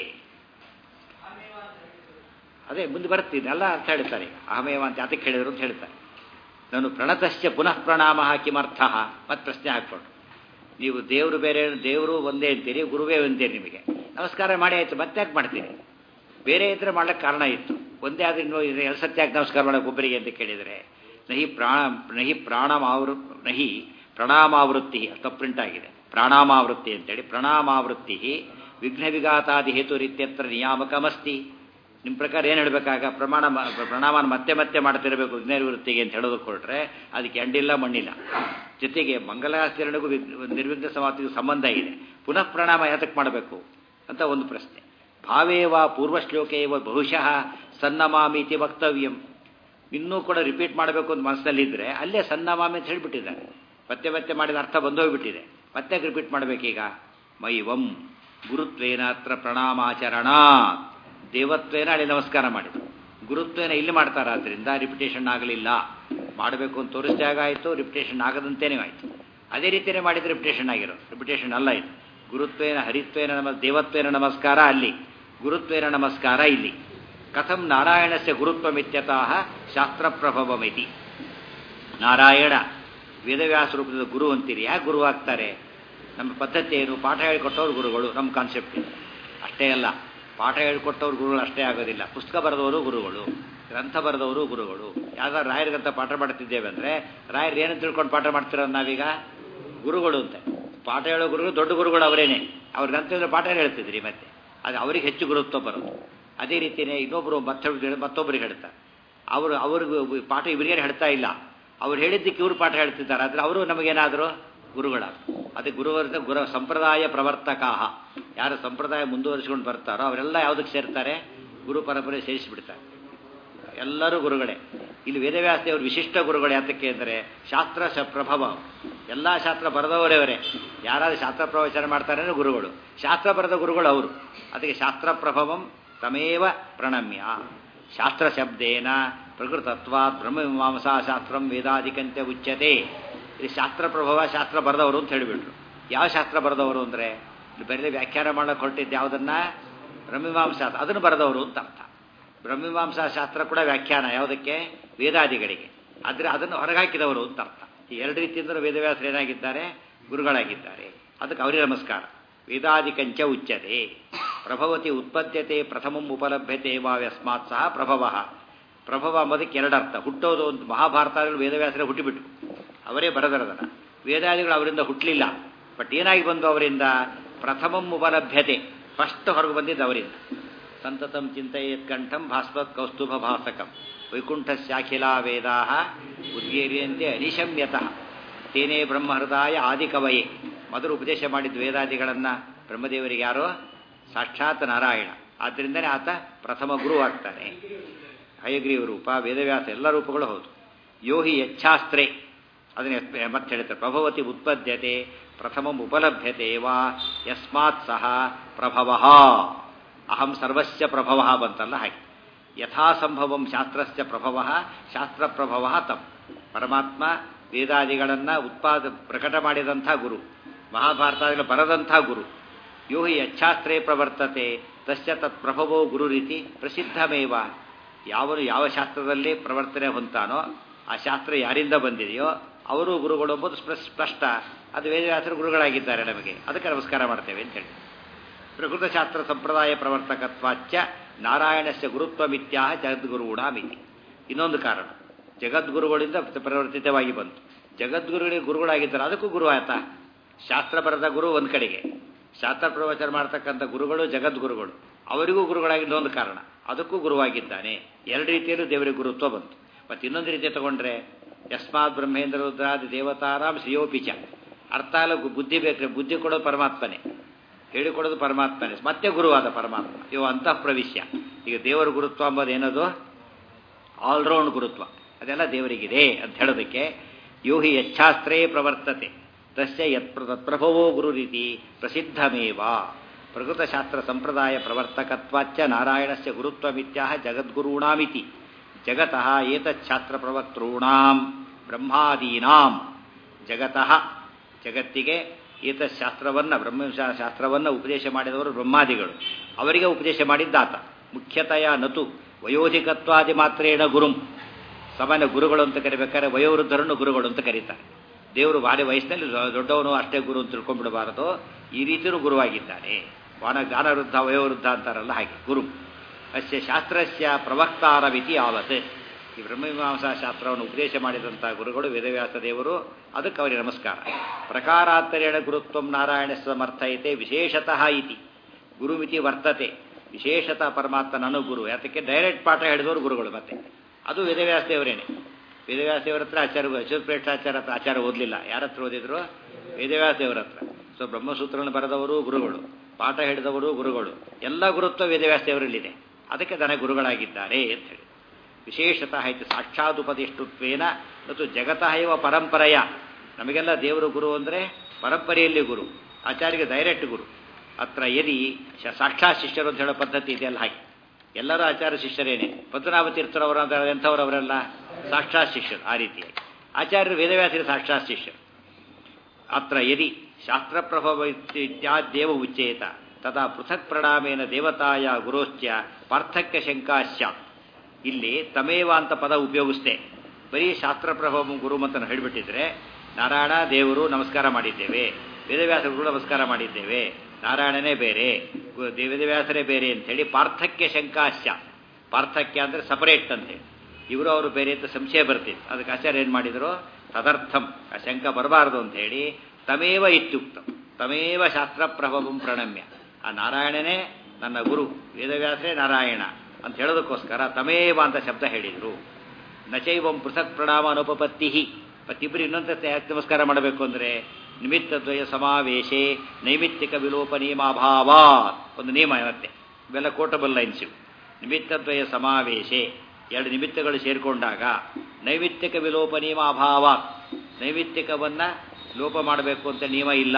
A: ಅದೇ ಮುಂದೆ ಬರ್ತೀನಿ ಎಲ್ಲ ಅರ್ಥ ಹೇಳ್ತಾರೆ ಅಹಮೇವ ಅಂತ ಅದಕ್ಕೆ ಹೇಳಿದ್ರು ಅಂತ ಹೇಳ್ತಾರೆ ನಾನು ಪ್ರಣತಶ್ಚ ಪುನಃ ಪ್ರಣಾಮ ಕಿಮರ್ಥ ಮತ್ತೆ ಪ್ರಶ್ನೆ ಹಾಕ್ಕೊಂಡು ನೀವು ದೇವರು ಬೇರೆ ದೇವರು ಒಂದೇ ಅಂತೀರಿ ಗುರುವೇ ಅಂತೀರಿ ನಿಮಗೆ ನಮಸ್ಕಾರ ಮಾಡಿ ಆಯ್ತು ಮತ್ತೆ ಯಾಕೆ ಮಾಡ್ತೀರಿ ಬೇರೆ ಇದ್ರೆ ಮಾಡ್ಲಿಕ್ಕೆ ಕಾರಣ ಇತ್ತು ಒಂದೇ ಆದ್ರೆ ಇನ್ನು ಎರಡು ಸತ್ಯ ಯಾಕೆ ನಮಸ್ಕಾರ ಮಾಡೋಕೆ ಒಬ್ಬರಿಗೆ ಅಂತ ಕೇಳಿದರೆ ನಹಿ ಪ್ರಾಣ ನಹಿ ಪ್ರಾಣಮಾವೃ ನಹಿ ಪ್ರಣಾಮಾವೃತ್ತಿ ತಪ್ಪು ಪ್ರಿಂಟ್ ಆಗಿದೆ ಪ್ರಾಣಾಮಾವೃತ್ತಿ ಅಂತೇಳಿ ಪ್ರಣಾಮಾವೃತ್ತಿ ವಿಘ್ನ ವಿಘಾತಾದಿ ಹೇತು ರೀತ್ಯತ್ರ ನಿಯಾಮಕಮಸ್ತಿ ನಿಮ್ಮ ಪ್ರಕಾರ ಏನು ಹೇಳಬೇಕಾಗ ಪ್ರಮಾಣ ಪ್ರಣಾಮನ ಮತ್ತೆ ಮತ್ತೆ ಮಾಡ್ತಿರಬೇಕು ವಿಘ್ನ ನಿವೃತ್ತಿಗೆ ಅಂತ ಹೇಳೋದಕ್ಕೆ ಹೊರಟ್ರೆ ಅದಕ್ಕೆ ಎಂಡಿಲ್ಲ ಮಣ್ಣಿಲ್ಲ ಜೊತೆಗೆ ಮಂಗಲಾಚರಣೆಗೂ ನಿರ್ವಿಘ್ನ ಸಮಾಪ್ತಿಗೂ ಸಂಬಂಧ ಇದೆ ಪುನಃ ಪ್ರಣಾಮ ಯಾತಕ್ಕೆ ಮಾಡಬೇಕು ಅಂತ ಒಂದು ಪ್ರಶ್ನೆ ಭಾವೇವ ಪೂರ್ವಶ್ಲೋಕೇವ ಬಹುಶಃ ಸನ್ನಮಾಮಿ ಇತಿ ವಕ್ತವ್ಯಂ ಇನ್ನೂ ಕೂಡ ರಿಪೀಟ್ ಮಾಡಬೇಕು ಅಂತ ಮನಸ್ಸಲ್ಲಿದ್ದರೆ ಅಲ್ಲೇ ಸನ್ನಮಾಮಿ ಅಂತ ಹೇಳಿಬಿಟ್ಟಿದ್ದಾರೆ ಮತ್ತೆ ಮತ್ತೆ ಮಾಡಿದ ಅರ್ಥ ಬಂದೋಗ್ಬಿಟ್ಟಿದೆ ಮತ್ತೆ ರಿಪೀಟ್ ಮಾಡಬೇಕೀಗ ಮೈವಂ ಗುರುತ್ವೇನ ಅತ್ರ ಪ್ರಣಾಮಾಚರಣ ದೇವತ್ವೇನ ಅಲ್ಲಿ ನಮಸ್ಕಾರ ಮಾಡಿದ್ರು ಗುರುತ್ವೇನ ಇಲ್ಲಿ ಮಾಡ್ತಾರೆ ಆದ್ದರಿಂದ ರಿಪಿಟೇಷನ್ ಆಗಲಿಲ್ಲ ಮಾಡಬೇಕು ಅಂತ ತೋರಿಸಿದಾಗ ಆಯಿತು ರಿಪಿಟೇಷನ್ ಆಗದಂತೇನೆ ಆಯಿತು ಅದೇ ರೀತಿಯೇ ಮಾಡಿದ್ರೆ ರಿಪಿಟೇಷನ್ ಆಗಿರೋ ರಿಪಿಟೇಷನ್ ಅಲ್ಲ ಇದು ಗುರುತ್ವೇನ ಹರಿತ್ವೇನ ನಮ ದೇವತ್ವೇನ ನಮಸ್ಕಾರ ಅಲ್ಲಿ ಗುರುತ್ವೇನ ನಮಸ್ಕಾರ ಇಲ್ಲಿ ಕಥಂ ನಾರಾಯಣಸ್ಯ ಗುರುತ್ವಮಿತ್ಯತಃ ಶಾಸ್ತ್ರಪ್ರಭವಮಿತಿ ನಾರಾಯಣ ವೇದವ್ಯಾಸ ರೂಪದ ಗುರು ಅಂತೀರಿ ಯಾಕೆ ಗುರು ಆಗ್ತಾರೆ ನಮ್ಮ ಪದ್ಧತಿ ಏನು ಪಾಠ ಹೇಳಿಕೊಟ್ಟವ್ರು ಗುರುಗಳು ನಮ್ಮ ಕಾನ್ಸೆಪ್ಟ್ ಇದೆ ಅಷ್ಟೇ ಅಲ್ಲ ಪಾಠ ಹೇಳಿಕೊಟ್ಟವ್ರು ಗುರುಗಳು ಅಷ್ಟೇ ಆಗೋದಿಲ್ಲ ಪುಸ್ತಕ ಬರೆದವರು ಗುರುಗಳು ಗ್ರಂಥ ಬರೆದವರು ಗುರುಗಳು ಯಾವ್ದಾದ್ರು ರಾಯರಿಗಂತ ಪಾಠ ಮಾಡ್ತಿದ್ದೇವೆ ಅಂದರೆ ರಾಯರು ಏನಂತ ತಿಳ್ಕೊಂಡು ಪಾಠ ಮಾಡ್ತಿರೋದು ನಾವೀಗ ಗುರುಗಳು ಅಂತ ಪಾಠ ಹೇಳೋ ಗುರುಗಳು ದೊಡ್ಡ ಗುರುಗಳು ಅವರೇನೆ ಅವ್ರ ಗ್ರಂಥದಲ್ಲಿ ಪಾಠ ಹೇಳ್ತಿದ್ರಿ ಮತ್ತೆ ಅದು ಅವ್ರಿಗೆ ಹೆಚ್ಚು ಗುರುತ್ವ ಬರೋದು ಅದೇ ರೀತಿಯೇ ಇನ್ನೊಬ್ಬರು ಮತ್ತೊಬ್ಬರು ಮತ್ತೊಬ್ಬರಿಗೆ ಹೇಳ್ತಾರೆ ಅವರು ಅವ್ರಿಗೆ ಪಾಠ ಇವರಿಗೆ ಹೇಳ್ತಾ ಇಲ್ಲ ಅವ್ರು ಹೇಳಿದ್ದಕ್ಕೆ ಇವರು ಪಾಠ ಹೇಳ್ತಿದ್ದಾರೆ ಆದರೆ ಅವರು ನಮಗೇನಾದರೂ ಗುರುಗಳ ಅದಕ್ಕೆ ಗುರುವರ್ಗ ಗುರು ಸಂಪ್ರದಾಯ ಪ್ರವರ್ತಕಾಹ ಯಾರು ಸಂಪ್ರದಾಯ ಮುಂದುವರಿಸಿಕೊಂಡು ಬರ್ತಾರೋ ಅವರೆಲ್ಲ ಯಾವುದಕ್ಕೆ ಸೇರ್ತಾರೆ ಗುರು ಪರಂಪರೆ ಸೇರಿಸಿಬಿಡ್ತಾರೆ ಎಲ್ಲರೂ ಗುರುಗಳೇ ಇಲ್ಲಿ ವೇದವ್ಯಾಸ ದೇವರು ವಿಶಿಷ್ಟ ಗುರುಗಳು ಯಾತಕ್ಕೆ ಅಂದರೆ ಶಾಸ್ತ್ರ ಶ ಪ್ರಭಾವ ಎಲ್ಲ ಶಾಸ್ತ್ರ ಬರೆದವರೇ ಅವರೇ ಯಾರಾದ್ರೂ ಶಾಸ್ತ್ರ ಪ್ರವಚನ ಮಾಡ್ತಾರೆ ಅಂದ್ರೆ ಗುರುಗಳು ಶಾಸ್ತ್ರ ಬರೆದ ಗುರುಗಳು ಅವರು ಅದಕ್ಕೆ ಶಾಸ್ತ್ರ ಪ್ರಭವಂ ತಮೇವ ಪ್ರಣಮ್ಯ ಶಾಸ್ತ್ರ ಶಬ್ದೇನ ಪ್ರಕೃತತ್ವ ಬ್ರಹ್ಮಮೀಮಾಂಸಾ ಶಾಸ್ತ್ರಂ ವೇದಾಧಿಕಂತ್ಯ ಉಚ್ಯತೆ ಇದು ಶಾಸ್ತ್ರ ಪ್ರಭಾವ ಶಾಸ್ತ್ರ ಬರೆದವರು ಅಂತ ಹೇಳಿಬಿಟ್ರು ಯಾವ ಶಾಸ್ತ್ರ ಬರೆದವರು ಅಂದರೆ ಬೇರೆ ವ್ಯಾಖ್ಯಾನ ಮಾಡಕ್ಕೆ ಹೊರಟಿದ್ದು ಯಾವುದನ್ನ ಬ್ರಹ್ಮಮೀಮಾಂಸಾ ಅದನ್ನು ಬರೆದವರು ಅಂತ ಅರ್ಥ ಬ್ರಹ್ಮಮೀಮಾಂಸಾ ಶಾಸ್ತ್ರ ಕೂಡ ವ್ಯಾಖ್ಯಾನ ಯಾವುದಕ್ಕೆ ವೇದಾದಿಗಳಿಗೆ ಆದರೆ ಅದನ್ನು ಹೊರಗಾಕಿದವರು ಅಂತ ಅರ್ಥ ಈ ಎರಡು ರೀತಿಯಿಂದ ವೇದವ್ಯಾಸರು ಏನಾಗಿದ್ದಾರೆ ಗುರುಗಳಾಗಿದ್ದಾರೆ ಅದಕ್ಕೆ ಅವರಿಗೆ ನಮಸ್ಕಾರ ವೇದಾದಿಕಂಚ ಉಚ್ಯತೆ ಪ್ರಭವತಿ ಉತ್ಪದ್ಯತೆ ಪ್ರಥಮಂ ಉಪಲಭ್ಯತೆ ವಾವ್ಯಸ್ಮಾತ್ ಸಹ ಪ್ರಭವ ಪ್ರಭವ ಅಂಬೋದಕ್ಕೆ ಎರಡರ್ಥ ಹುಟ್ಟೋದು ಒಂದು ಮಹಾಭಾರತದಲ್ಲಿ ವೇದವ್ಯಾಸರೇ ಹುಟ್ಟಿಬಿಟ್ಟು ಅವರೇ ಬರೆದರದನ ವೇದಾದಿಗಳು ಅವರಿಂದ ಹುಟ್ಟಲಿಲ್ಲ ಬಟ್ ಏನಾಗಿ ಬಂದು ಅವರಿಂದ ಪ್ರಥಮಂ ಉಪಲಭ್ಯತೆ ಫಸ್ಟ್ ಹೊರಗೆ ಬಂದಿದ್ದು ಅವರಿಂದ ಸಂತತಂ ಚಿಂತೆಯತ್ ಕಂಠಂ ಭಾಸ್ವತ್ ಕೌಸ್ತುಭ ಭಾಸಕಂ ವೈಕುಂಠಸ್ಯಾಖಿಲಾ ವೇದಾ ಉದ್ಗೀರ್ಯಂತೆ ಅನಿಶಮ್ಯತಃ ತೇನೇ ಬ್ರಹ್ಮಹೃದಾಯ ಆದಿಕವಯೇ ಮೊದಲು ಉಪದೇಶ ಮಾಡಿದ ವೇದಾದಿಗಳನ್ನು ಬ್ರಹ್ಮದೇವರಿಗೆ ಯಾರೋ ಸಾಕ್ಷಾತ್ ನಾರಾಯಣ ಆದ್ದರಿಂದನೇ ಆತ ಪ್ರಥಮ ಗುರು ಆಗ್ತಾನೆ ಹಯಗ್ರೀವ ರೂಪ ವೇದವ್ಯಾಸ ಎಲ್ಲ ರೂಪಗಳು ಹೌದು ಯೋಹಿ ಯಚ್ಛಾಸ್ತ್ರೇ ಅದನ್ನ ಮತ್ತೆ ಹೇಳ್ತಾರೆ ಪ್ರಭವತಿ ಉತ್ಪದ್ಯತೆ ಪ್ರಥಮಂ ಉಪಲಭ್ಯತೆ ವಾ ಯಸ್ಮಾತ್ ಸಹ ಪ್ರಭವ ಅಹಂ ಸರ್ವಸ್ಯ ಪ್ರಭವ ಬಂತಲ್ಲ ಹಾಗೆ ಯಥಾಸಂಭವಂ ಶಾಸ್ತ್ರಸ್ಯ ಪ್ರಭವ ಶಾಸ್ತ್ರ ಪ್ರಭವ ತಮ್ ಪರಮಾತ್ಮ ವೇದಾದಿಗಳನ್ನು ಉತ್ಪಾದ ಪ್ರಕಟ ಮಾಡಿದಂಥ ಗುರು ಮಹಾಭಾರತದಲ್ಲಿ ಬರದಂಥ ಗುರು ಯೋ ಹಿ ಯಚ್ಛಾಸ್ತ್ರೇ ಪ್ರವರ್ತತೆ ತಸ್ಯ ತತ್ ಪ್ರಭವೋ ಗುರು ರೀತಿ ಪ್ರಸಿದ್ಧಮೇವ ಯಾವನು ಯಾವ ಶಾಸ್ತ್ರದಲ್ಲಿ ಪ್ರವರ್ತನೆ ಹೊಂತಾನೋ ಆ ಶಾಸ್ತ್ರ ಯಾರಿಂದ ಬಂದಿದೆಯೋ ಅವರು ಗುರುಗಳು ಎಂಬುದು ಸ್ಪಷ್ಟ ಅದು ವೇದವ್ಯಾಸರು ಗುರುಗಳಾಗಿದ್ದಾರೆ ನಮಗೆ ಅದಕ್ಕೆ ನಮಸ್ಕಾರ ಮಾಡ್ತೇವೆ ಅಂತೇಳಿ ಪ್ರಕೃತ ಶಾಸ್ತ್ರ ಸಂಪ್ರದಾಯ ಪ್ರವರ್ತಕತ್ವಾಚ್ಚ ನಾರಾಯಣಸ್ಯ ಗುರುತ್ವಮಿತ್ಯಾಹ ಜಗದ್ಗುರುಣ ಮಿತಿ ಇನ್ನೊಂದು ಕಾರಣ ಜಗದ್ಗುರುಗಳಿಂದ ಪರಿವರ್ತಿತವಾಗಿ ಬಂತು ಜಗದ್ಗುರುಗಳಿಗೆ ಗುರುಗಳಾಗಿದ್ದಾರೆ ಅದಕ್ಕೂ ಗುರು ಆಯ್ತಾ ಶಾಸ್ತ್ರ ಬರೆದ ಗುರು ಒಂದು ಕಡೆಗೆ ಶಾಸ್ತ್ರ ಪ್ರವಚನ ಮಾಡ್ತಕ್ಕಂಥ ಗುರುಗಳು ಜಗದ್ಗುರುಗಳು ಅವರಿಗೂ ಗುರುಗಳಾಗಿದ್ದ ಒಂದು ಕಾರಣ ಅದಕ್ಕೂ ಗುರುವಾಗಿದ್ದಾನೆ ಎರಡು ರೀತಿಯಲ್ಲೂ ದೇವರಿಗೆ ಗುರುತ್ವ ಬಂತು ಮತ್ತು ಇನ್ನೊಂದು ರೀತಿ ತಗೊಂಡ್ರೆ ಯಸ್ಮಾತ್ ಬ್ರಹ್ಮೇಂದ್ರ ರುದ್ರಾದಿ ದೇವತಾರಾಮ್ ಶ್ರೀಯೋಪಿಚ ಅರ್ಥ ಅಲ್ಲ ಬುದ್ಧಿ ಬೇಕ್ರೆ ಬುದ್ಧಿ ಕೊಡೋದು ಪರಮಾತ್ಮನೇ ಹೇಳಿಕೊಡೋದು ಪರಮಾತ್ಮನೇ ಮತ್ತೆ ಗುರುವಾದ ಪರಮಾತ್ಮ ಇವು ಅಂತಃ ಪ್ರವಿಶ್ಯ ಈಗ ದೇವರ ಗುರುತ್ವ ಅಂಬೋದು ಏನದು ಆಲ್ರೌಂಡ್ ಗುರುತ್ವ ಅದೆಲ್ಲ ದೇವರಿಗಿದೆ ಅಂತ ಹೇಳೋದಕ್ಕೆ ಯೋಹಿ ಯಚ್ಛಾಸ್ತ್ರೇ ಪ್ರವರ್ತತೆ ತಸ್ಯ ಯತ್ ತತ್ಪ್ರಭವೋ ಗುರು ರೀತಿ ಪ್ರಸಿದ್ಧಮೇವ ಪ್ರಕೃತ ಶಾಸ್ತ್ರ ಸಂಪ್ರದಾಯ ಪ್ರವರ್ತಕತ್ವಾಚ್ಚ ನಾರಾಯಣಸ್ಯ ಗುರುತ್ವಮಿತ್ಯಾಹ ಜಗದ್ಗುರುಣಾಮಿತಿ ಜಗತಃ ಏತಚ್ಛಾಸ್ತ್ರ ಪ್ರವಕ್ತॄಣಾಂ ಬ್ರಹ್ಮಾದೀನಾಂ ಜಗತಃ ಜಗತ್ತಿಗೆ ಏತಶಾಸ್ತ್ರವನ್ನು ಬ್ರಹ್ಮಶಾಸ್ತ್ರವನ್ನು ಉಪದೇಶ ಮಾಡಿದವರು ಬ್ರಹ್ಮಾದಿಗಳು ಅವರಿಗೆ ಉಪದೇಶ ಮಾಡಿದ್ದಾತ ಮುಖ್ಯತೆಯ ನತು ವಯೋಧಿಕತ್ವಾದಿ ಮಾತ್ರೇಣ ಗುರುಂ ಸಾಮಾನ್ಯ ಗುರುಗಳು ಅಂತ ಕರಿಬೇಕಾದ್ರೆ ವಯೋವೃದ್ಧರನ್ನು ಗುರುಗಳು ಅಂತ ಕರೀತಾರೆ ದೇವರು ಭಾರಿ ವಯಸ್ಸಿನಲ್ಲಿ ದೊಡ್ಡವನು ಅಷ್ಟೇ ಗುರು ಅಂತ ತಿಳ್ಕೊಂಡ್ಬಿಡಬಾರದು ಈ ರೀತಿಯೂ ಗುರುವಾಗಿದ್ದಾನೆ ವಾನ ಜ್ಞಾನವೃದ್ಧ ವಯೋವೃದ್ಧ ಅಂತಾರಲ್ಲ ಹಾಗೆ ಗುರು ಅಸ್ಯ ಶಾಸ್ತ್ರಸ್ಯ ಪ್ರವಕ್ತಾರವಿತಿ ಆವತ್ ಈ ಬ್ರಹ್ಮಮೀಮಾಂಸಾ ಶಾಸ್ತ್ರವನ್ನು ಉಪದೇಶ ಮಾಡಿದಂಥ ಗುರುಗಳು ವೇದವ್ಯಾಸ ದೇವರು ಅದಕ್ಕೆ ಅವರಿಗೆ ನಮಸ್ಕಾರ ಪ್ರಕಾರಾಂತರೇಣ ಗುರುತ್ವ ನಾರಾಯಣ ಸಮರ್ಥಯತೆ ವಿಶೇಷತಃ ಇತಿ ಗುರುಮಿತಿ ವರ್ತತೆ ವಿಶೇಷತಃ ಪರಮಾತ್ಮ ನಾನು ಗುರು ಯಾತಕ್ಕೆ ಡೈರೆಕ್ಟ್ ಪಾಠ ಹೇಳಿದವರು ಗುರುಗಳು ಮತ್ತೆ ಅದು ವೇದವ್ಯಾಸ ದೇವರೇನೆ ವೇದವ್ಯಾಸ ದೇವರ ಹತ್ರ ಆಚಾರ ಅಶ್ವತ್ಪ್ರೇಷ್ಠಾಚಾರ ಹತ್ರ ಆಚಾರ ಓದಲಿಲ್ಲ ಯಾರ ಹತ್ರ ಓದಿದ್ರು ವೇದವ್ಯಾಸ ದೇವರ ಹತ್ರ ಸೊ ಬ್ರಹ್ಮಸೂತ್ರಗಳನ್ನು ಬರೆದವರು ಗುರುಗಳು ಪಾಠ ಹೇಳಿದವರು ಗುರುಗಳು ಎಲ್ಲ ಗುರುತ್ವ ವೇದವ್ಯಾಸ ದೇವರಲ್ಲಿದೆ ಅದಕ್ಕೆ ದನ ಗುರುಗಳಾಗಿದ್ದಾರೆ ಅಂತ ಹೇಳಿ ವಿಶೇಷತಃ ಇದು ಸಾಕ್ಷಾದುಪದಿಷ್ಟುತ್ವೇನ ಮತ್ತು ಜಗತಃ ಇವ ಪರಂಪರೆಯ ನಮಗೆಲ್ಲ ದೇವರು ಗುರು ಅಂದರೆ ಪರಂಪರೆಯಲ್ಲಿ ಗುರು ಆಚಾರ್ಯಗೆ ಡೈರೆಕ್ಟ್ ಗುರು ಅತ್ರ ಯದಿ ಸಾಕ್ಷಾತ್ ಶಿಷ್ಯರು ಅಂತ ಹೇಳೋ ಪದ್ಧತಿ ಇದೆಯಲ್ಲ ಹಾಗೆ ಎಲ್ಲರೂ ಆಚಾರ್ಯ ಶಿಷ್ಯರೇನೆ ಪದ್ಮನಾಭ ತೀರ್ಥರವರು ಅಂತ ಎಂಥವ್ರು ಅವರೆಲ್ಲ ಸಾಕ್ಷಾತ್ ಶಿಷ್ಯರು ಆ ರೀತಿಯಾಗಿ ಆಚಾರ್ಯರು ವೇದವ್ಯಾಸರು ಸಾಕ್ಷಾತ್ ಶಿಷ್ಯರು ಅತ್ರ ಯದಿ ಶಾಸ್ತ್ರಪ್ರಭವ ಇತ್ಯಾದೇವ ಉಚ್ಚೇತ ತದಾ ಪೃಥಕ್ ಪ್ರಣಾಮೇನ ದೇವತಾಯ ಗುರೋಶ್ಚ ಪಾರ್ಥಕ್ಯ ಶಂಕಾ ಸ್ಯಾತ್ ಇಲ್ಲಿ ತಮೇವ ಅಂತ ಪದ ಉಪಯೋಗಿಸ್ದೆ ಬರೀ ಶಾಸ್ತ್ರಪ್ರಭವ ಗುರುಮಂತನ ಹೇಳಿಬಿಟ್ಟಿದ್ರೆ ನಾರಾಯಣ ದೇವರು ನಮಸ್ಕಾರ ಮಾಡಿದ್ದೇವೆ ವೇದವ್ಯಾಸರು ನಮಸ್ಕಾರ ಮಾಡಿದ್ದೇವೆ ನಾರಾಯಣನೇ ಬೇರೆ ಗು- ವೇದವ್ಯಾಸರೇ ಬೇರೆ ಅಂಥೇಳಿ ಪಾರ್ಥಕ್ಯ ಶಂಕಾಶ್ಯ ಪಾರ್ಥಕ್ಯ ಅಂದರೆ ಸಪರೇಟ್ ಅಂತೇಳಿ ಇವರು ಅವರು ಬೇರೆ ಅಂತ ಸಂಶಯ ಬರ್ತಿತ್ತು ಅದಕ್ಕೆ ಆಚಾರ್ಯ ಏನು ಮಾಡಿದರು ತದರ್ಥಂ ಆ ಶಂಕ ಬರಬಾರದು ಅಂತ ಹೇಳಿ ತಮೇವ ಇತ್ಯುಕ್ತಂ ತಮೇವ ಶಾಸ್ತ್ರಪ್ರಭವಂ ಪ್ರಣಮ್ಯ ಆ ನಾರಾಯಣನೇ ನನ್ನ ಗುರು ವೇದವ್ಯಾಸರೇ ನಾರಾಯಣ ಅಂತ ಹೇಳೋದಕ್ಕೋಸ್ಕರ ತಮೇವ ಅಂತ ಶಬ್ದ ಹೇಳಿದರು ನಚೈವಂ ಪೃಥಕ್ ಪ್ರಣಾಮ ಅನುಪಪತ್ತಿ ಮತ್ತಿಬ್ಬರು ಇನ್ನೊಂದು ಯಾಕೆ ನಮಸ್ಕಾರ ಮಾಡಬೇಕು ಅಂದರೆ ನಿಮಿತ್ತದ್ವಯ ಸಮಾವೇಶೆ ನೈಮಿತ್ತಿಕ ವಿಲೋಪ ನಿಯಮಾಭಾವ ಒಂದು ನಿಯಮ ಇರುತ್ತೆ ಇವೆಲ್ಲ ಕೋಟಬಲ್ ಲೈನ್ಸ್ ಇವು ನಿಮಿತ್ತದ್ವಯ ಸಮಾವೇಶೆ ಎರಡು ನಿಮಿತ್ತಗಳು ಸೇರಿಕೊಂಡಾಗ ನೈಮಿತ್ತಿಕ ವಿಲೋಪ ನಿಯಮ ಅಭಾವ ನೈಮಿತ್ತಿಕವನ್ನು ಲೋಪ ಮಾಡಬೇಕು ಅಂತ ನಿಯಮ ಇಲ್ಲ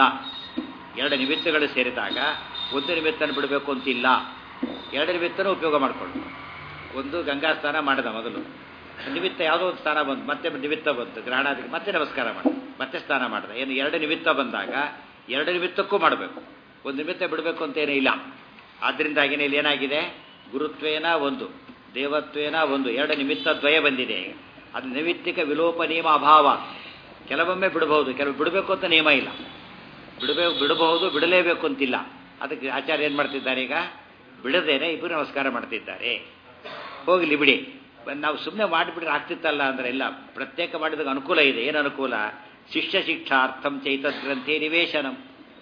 A: ಎರಡು ನಿಮಿತ್ತಗಳು ಸೇರಿದಾಗ ಒಂದು ನಿಮಿತ್ತನ ಬಿಡಬೇಕು ಅಂತಿಲ್ಲ ಎರಡು ನಿಮಿತ್ತನೂ ಉಪಯೋಗ ಮಾಡಿಕೊಂಡು ಒಂದು ಗಂಗಾ ಸ್ನಾನ ಮಾಡಿದ ಮೊದಲು ನಿಮಿತ್ತ ಯಾವುದೋ ಒಂದು ಸ್ನಾನ ಬಂತು ಮತ್ತೆ ನಿಮಿತ್ತ ಬಂತು ಗ್ರಹಣಾದಿಗೆ ಮತ್ತೆ ನಮಸ್ಕಾರ ಮಾಡಿದ ಮತ್ತೆ ಸ್ನಾನ ಮಾಡಿದ ಏನು ಎರಡು ನಿಮಿತ್ತ ಬಂದಾಗ ಎರಡು ನಿಮಿತ್ತಕ್ಕೂ ಮಾಡಬೇಕು ಒಂದು ನಿಮಿತ್ತ ಬಿಡಬೇಕು ಅಂತೇನೇ ಇಲ್ಲ ಆದ್ದರಿಂದಾಗಿನೇ ಇಲ್ಲಿ ಏನಾಗಿದೆ ಗುರುತ್ವೇನ ಒಂದು ದೇವತ್ವೇನ ಒಂದು ಎರಡು ನಿಮಿತ್ತ ದ್ವಯ ಬಂದಿದೆ ಅದು ನೈಮಿತ್ತಿಕ ವಿಲೋಪ ನಿಯಮ ಅಭಾವ ಕೆಲವೊಮ್ಮೆ ಬಿಡಬಹುದು ಕೆಲವು ಬಿಡಬೇಕು ಅಂತ ನಿಯಮ ಇಲ್ಲ ಬಿಡಬೇಕು ಬಿಡಬಹುದು ಬಿಡಲೇಬೇಕು ಅಂತಿಲ್ಲ ಅದಕ್ಕೆ ಆಚಾರ್ಯ ಏನು ಮಾಡ್ತಿದ್ದಾರೆ ಈಗ ಬಿಡದೇನೆ ಇಬ್ಬರು ನಮಸ್ಕಾರ ಮಾಡ್ತಿದ್ದಾರೆ ಹೋಗಲಿ ಬಿಡಿ ನಾವು ಸುಮ್ಮನೆ ಮಾಡಿಬಿಟ್ರೆ ಆಗ್ತಿತ್ತಲ್ಲ ಅಂದ್ರೆ ಇಲ್ಲ ಪ್ರತ್ಯೇಕ ಮಾಡಿದಾಗ ಅನುಕೂಲ ಇದೆ ಏನು ಅನುಕೂಲ ಶಿಷ್ಯ ಶಿಕ್ಷಾರ್ಥಂ ಚೈತದ್ ಗ್ರಂಥಿ ನಿವೇಶನಂ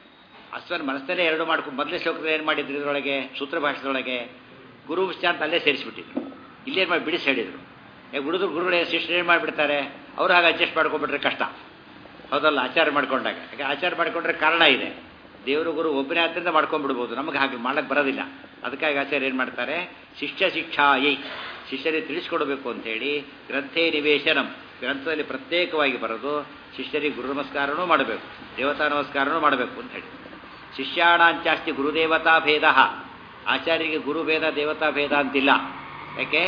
A: ಅಶ್ವನ್ ಮನಸ್ಸಲ್ಲೇ ಎರಡು ಮಾಡ್ಕೊಂಡು ಮೊದಲೇ ಶ್ಲೋಕದಲ್ಲಿ ಏನು ಮಾಡಿದ್ರು ಇದರೊಳಗೆ ಸೂತ್ರ ಭಾಷೆದೊಳಗೆ ಗುರು ವಿಷಯ ಅಂತ ಅಲ್ಲೇ ಸೇರಿಸ್ಬಿಟ್ಟಿದ್ರು ಇಲ್ಲೇನು ಮಾಡಿ ಬಿಡಿಸಿ ಹೇಳಿದರು ಈಗ ಹುಡುಗರು ಗುರುಗಳೇ ಶಿಷ್ಯರು ಏನು ಮಾಡಿಬಿಡ್ತಾರೆ ಅವ್ರು ಹಾಗೆ ಅಡ್ಜಸ್ಟ್ ಮಾಡ್ಕೊಂಡ್ಬಿಟ್ರೆ ಕಷ್ಟ ಹೌದಲ್ಲ ಆಚಾರ ಮಾಡ್ಕೊಂಡಾಗ ಯಾಕೆ ಆಚಾರ ಮಾಡ್ಕೊಂಡ್ರೆ ಕಾರಣ ಇದೆ ದೇವರು ಗುರು ಒಬ್ಬನೇ ಆದ್ದರಿಂದ ಮಾಡ್ಕೊಂಡ್ಬಿಡ್ಬೋದು ನಮಗೆ ಹಾಗೆ ಮಾಡಕ್ಕೆ ಬರೋದಿಲ್ಲ ಅದಕ್ಕಾಗಿ ಆಚಾರ್ಯ ಏನು ಮಾಡ್ತಾರೆ ಶಿಷ್ಯ ಶಿಕ್ಷಾಯಿ ಶಿಷ್ಯರಿಗೆ ತಿಳಿಸ್ಕೊಡ್ಬೇಕು ಅಂತೇಳಿ ಗ್ರಂಥೇ ನಿವೇಶನಂ ಗ್ರಂಥದಲ್ಲಿ ಪ್ರತ್ಯೇಕವಾಗಿ ಬರೋದು ಶಿಷ್ಯರಿಗೆ ಗುರು ನಮಸ್ಕಾರನೂ ಮಾಡಬೇಕು ದೇವತಾ ನಮಸ್ಕಾರನೂ ಮಾಡಬೇಕು ಅಂತ ಹೇಳಿ ಶಿಷ್ಯಾಣಾಂಚಾಸ್ತಿ ಗುರುದೇವತಾ ಭೇದ ಆಚಾರ್ಯರಿಗೆ ಗುರು ಭೇದ ದೇವತಾ ಭೇದ ಅಂತಿಲ್ಲ ಯಾಕೆ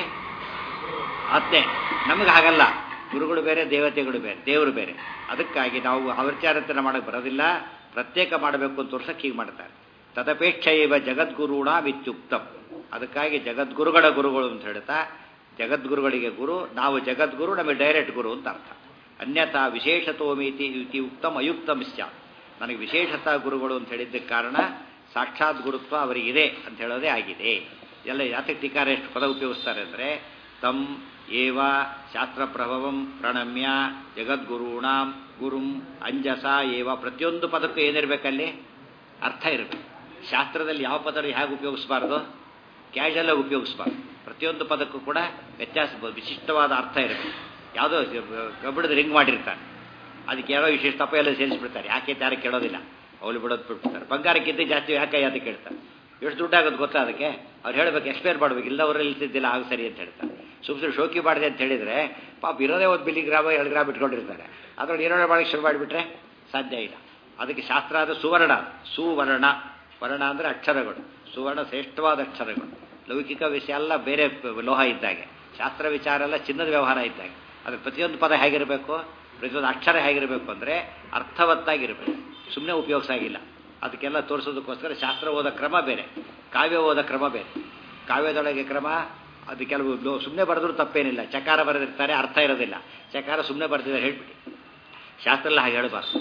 A: ಅತ್ತೆ ನಮಗೆ ಹಾಗಲ್ಲ ಗುರುಗಳು ಬೇರೆ ದೇವತೆಗಳು ಬೇರೆ ದೇವರು ಬೇರೆ ಅದಕ್ಕಾಗಿ ನಾವು ಅವಚಾರತನ ಮಾಡಕ್ಕೆ ಬರೋದಿಲ್ಲ ಪ್ರತ್ಯೇಕ ಮಾಡಬೇಕು ಅಂತ ತೋರ್ಸಕ್ಕೆ ಹೀಗೆ ಮಾಡ್ತಾರೆ ತದಪೇಕ್ಷ ಇವ ಜಗದ್ಗುರುಣ ಇತ್ಯುಕ್ತಂ ಅದಕ್ಕಾಗಿ ಜಗದ್ಗುರುಗಳ ಗುರುಗಳು ಅಂತ ಹೇಳ್ತಾ ಜಗದ್ಗುರುಗಳಿಗೆ ಗುರು ನಾವು ಜಗದ್ಗುರು ನಮಗೆ ಡೈರೆಕ್ಟ್ ಗುರು ಅಂತ ಅರ್ಥ ಅನ್ಯಥಾ ವಿಶೇಷತೋಮಿತಿ ಇತಿ ಉಕ್ತಂ ಅಯುಕ್ತಂ ಸ್ಯಾತ್ ನನಗೆ ವಿಶೇಷತಾ ಗುರುಗಳು ಅಂತ ಹೇಳಿದ್ದಕ್ಕೆ ಕಾರಣ ಸಾಕ್ಷಾತ್ ಗುರುತ್ವ ಅವರಿಗಿದೆ ಅಂತ ಹೇಳೋದೇ ಆಗಿದೆ ಎಲ್ಲ ಯಾತಕ್ಕೆ ಟೀಕಾರ ಎಷ್ಟು ಪದ ಉಪಯೋಗಿಸ್ತಾರೆ ಅಂದರೆ ತಂ ಏವ ಶಾಸ್ತ್ರಪ್ರಭವಂ ಪ್ರಣಮ್ಯ ಜಗದ್ಗುರುಣಾಂ ಗುರುಂ ಅಂಜಸ ಏವ ಪ್ರತಿಯೊಂದು ಪದಕ್ಕೂ ಏನಿರಬೇಕಲ್ಲಿ ಅರ್ಥ ಇರಬೇಕು ಶಾಸ್ತ್ರದಲ್ಲಿ ಯಾವ ಪದ ಹೇಗೆ ಉಪಯೋಗಿಸಬಾರ್ದು ಕ್ಯಾಶುವಲಾಗಿ ಉಪಯೋಗಿಸಬಾರ್ದು ಪ್ರತಿಯೊಂದು ಪದಕ್ಕೂ ಕೂಡ ವ್ಯತ್ಯಾಸ ವಿಶಿಷ್ಟವಾದ ಅರ್ಥ ಇರಬೇಕು ಯಾವುದೋ ಕಬ್ಬಿಣದ ರಿಂಗ್ ಮಾಡಿರ್ತಾನೆ ಅದಕ್ಕೆ ಯಾರೋ ವಿಶೇಷ ತಪ್ಪ ಎಲ್ಲ ಸೇರಿಸ್ಬಿಡ್ತಾರೆ ಯಾಕೆ ಯಾರು ಕೇಳೋದಿಲ್ಲ ಅವಳು ಬಿಡೋದು ಬಿಟ್ಬಿಡ್ತಾರೆ ಬಂಗಾರಕ್ಕಿಂತ ಜಾಸ್ತಿ ಯಾಕೆ ಅಂತ ಕೇಳ್ತಾರೆ ಎಷ್ಟು ದುಡ್ಡಾಗೋದು ಗೊತ್ತಾ ಅದಕ್ಕೆ ಅವ್ರು ಹೇಳಬೇಕು ಎಕ್ಸ್ಪೈರ್ ಮಾಡಬೇಕು ಇಲ್ಲವರಲ್ಲಿ ಇಲ್ತಿದ್ದಿಲ್ಲ ಆಗ ಸರಿ ಅಂತ ಹೇಳ್ತಾರೆ ಸುಮ್ಮನೆ ಶೋಕಿ ಮಾಡಿದೆ ಅಂತ ಹೇಳಿದರೆ ಪಾಪ ಇರೋದೇ ಒಂದು ಬಿಲಿ ಗ್ರಾಮ ಎರಡು ಗ್ರಾಮ್ ಇಟ್ಕೊಂಡಿರ್ತಾರೆ ಅದ್ರಲ್ಲಿ ಏನೋ ಮಾಡೋಕ್ಕೆ ಶುರು ಮಾಡಿಬಿಟ್ರೆ ಸಾಧ್ಯ ಇಲ್ಲ ಅದಕ್ಕೆ ಶಾಸ್ತ್ರ ಅದು ಸುವರ್ಣ ಸುವರ್ಣ ವರ್ಣ ಅಂದರೆ ಅಕ್ಷರಗಳು ಸುವರ್ಣ ಶ್ರೇಷ್ಠವಾದ ಅಕ್ಷರಗಳು ಲೌಕಿಕ ವಿಷಯ ಎಲ್ಲ ಬೇರೆ ಲೋಹ ಇದ್ದಾಗೆ ಶಾಸ್ತ್ರ ವಿಚಾರ ಎಲ್ಲ ಚಿನ್ನದ ವ್ಯವಹಾರ ಇದ್ದಾಗೆ ಅದು ಪ್ರತಿಯೊಂದು ಪದ ಹೇಗಿರಬೇಕು ಪ್ರತಿಯೊಂದು ಅಕ್ಷರ ಹೇಗಿರಬೇಕು ಅಂದರೆ ಅರ್ಥವತ್ತಾಗಿರಬೇಕು ಸುಮ್ಮನೆ ಉಪಯೋಗಿಸಾಗಿಲ್ಲ ಅದಕ್ಕೆಲ್ಲ ತೋರಿಸೋದಕ್ಕೋಸ್ಕರ ಶಾಸ್ತ್ರ ಓದ ಕ್ರಮ ಬೇರೆ ಕಾವ್ಯ ಓದ ಕ್ರಮ ಬೇರೆ ಕಾವ್ಯದೊಳಗೆ ಕ್ರಮ ಅದು ಕೆಲವು ಸುಮ್ಮನೆ ಬರೆದ್ರೂ ತಪ್ಪೇನಿಲ್ಲ ಚಕಾರ ಬರೆದಿರ್ತಾರೆ ಅರ್ಥ ಇರೋದಿಲ್ಲ ಚಕಾರ ಸುಮ್ಮನೆ ಬರೆದಿದ್ದಾರೆ ಹೇಳ್ಬಿಟ್ಟು ಶಾಸ್ತ್ರ ಎಲ್ಲ ಹಾಗೆ ಹೇಳಬಾರ್ದು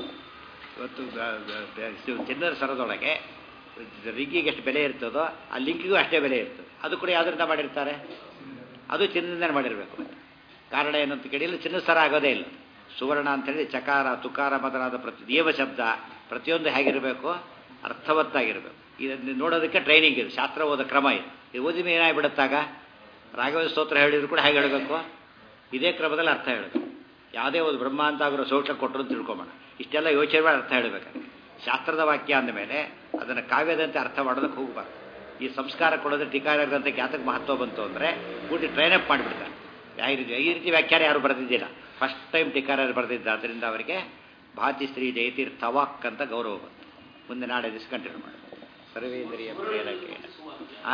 A: ಇವತ್ತು ಚಿನ್ನದ ಸರದೊಳಗೆ ರಿಂಗಿಗೆ ಎಷ್ಟು ಬೆಲೆ ಇರ್ತದೋ ಆ ಲಿಂಕಿಗೂ ಅಷ್ಟೇ ಬೆಲೆ ಇರ್ತದೆ ಅದು ಕೂಡ ಯಾವುದರಿಂದ ಮಾಡಿರ್ತಾರೆ ಅದು ಚಿನ್ನದಿಂದನೇ ಮಾಡಿರಬೇಕು ಕಾರಣ ಏನಂತ ಕೇಳಿಲ್ಲ ಚಿನ್ನದ ಸರ ಆಗೋದೇ ಇಲ್ಲ ಸುವರ್ಣ ಅಂತೇಳಿ ಚಕಾರ ತುಕಾರ ಮೊದಲಾದ ಪ್ರತಿ ನಿಯಮ ಶಬ್ದ ಪ್ರತಿಯೊಂದು ಹೇಗಿರಬೇಕು ಅರ್ಥವತ್ತಾಗಿರಬೇಕು ಇದನ್ನು ನೋಡೋದಕ್ಕೆ ಟ್ರೈನಿಂಗ್ ಇದೆ ಶಾಸ್ತ್ರ ಓದೋ ಕ್ರಮ ಇದೆ ಇದು ಓದಿ ಮೇಲೆ ಏನಾಗ್ಬಿಡುತ್ತಾಗ ರಾಘವ ಸ್ತೋತ್ರ ಹೇಳಿದ್ರು ಕೂಡ ಹೇಗೆ ಹೇಳಬೇಕು ಇದೇ ಕ್ರಮದಲ್ಲಿ ಅರ್ಥ ಹೇಳಬೇಕು ಯಾವುದೇ ಒಂದು ಬ್ರಹ್ಮ ಅಂತ ಆಗಿರೋ ಸೋಷ ಕೊಟ್ಟರು ಅಂತ ತಿಳ್ಕೊಂಬೋಣ ಇಷ್ಟೆಲ್ಲ ಯೋಚನೆ ಮಾಡಿ ಅರ್ಥ ಹೇಳಬೇಕಾದ್ರೆ ಶಾಸ್ತ್ರದ ವಾಕ್ಯ ಅಂದಮೇಲೆ ಅದನ್ನು ಕಾವ್ಯದಂತೆ ಅರ್ಥ ಮಾಡೋದಕ್ಕೆ ಹೋಗಬಾರ್ದು ಈ ಸಂಸ್ಕಾರ ಕೊಡೋದ್ರೆ ಟೀಕಾರ ಗ್ರಂಥಕ್ಕೆ ಯಾತಕ್ಕೆ ಮಹತ್ವ ಬಂತು ಅಂದರೆ ಪೂರ್ತಿ ಟ್ರೈನ್ ಅಪ್ ಮಾಡಿಬಿಡ್ತಾರೆ ಯಾವ ರೀತಿ ಈ ರೀತಿ ವ್ಯಾಖ್ಯಾನ ಯಾರು ಬರೆದಿದ್ದಿಲ್ಲ ಫಸ್ಟ್ ಟೈಮ್ ಟೀಕಾರ ಬರೆದಿದ್ದ ಅದರಿಂದ ಅವರಿಗೆ ಭಾತಿ ಶ್ರೀ ಜಯತೀರ್ಥವಾಕ್ ಅಂತ ಗೌರವ ಬಂತು ಮುಂದೆ ನಾಳೆ ದಿವಸ ಕಂಟಿನ್ಯೂ ಮಾಡಿ ಸರ್ವೇಂದ್ರಿಯ ಪ್ರೇರಕೆ ಆ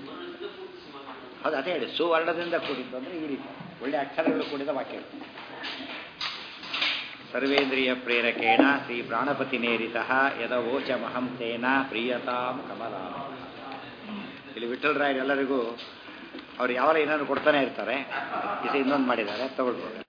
A: ಹೌದು ಅದೇ ಹೇಳಿ ಸುವರ್ಣದಿಂದ ಕೂಡಿದ್ದು ಅಂದರೆ ಈ ರೀತಿ ಒಳ್ಳೆ ಅಕ್ಷರಗಳು ಕೂಡಿದ ವಾಕ್ಯ ಸರ್ವೇಂದ್ರಿಯ ಪ್ರೇರಕೇಣ ಶ್ರೀ ಪ್ರಾಣಪತಿ ನೇರಿತ ಯದವೋಚಮಹಂ ತೇನ ಪ್ರಿಯತಾಂ ಕಮಲ ಇಲ್ಲಿ ವಿಠಲರಾಯರು ಎಲ್ಲರಿಗೂ ಅವ್ರು ಯಾವಾಗ ಏನಾದ್ರು ಕೊಡ್ತಾನೆ ಇರ್ತಾರೆ ಇದು ಇನ್ನೊಂದು ಮಾಡಿದ್ದಾರೆ ತಗೊಳ್ಬೋದು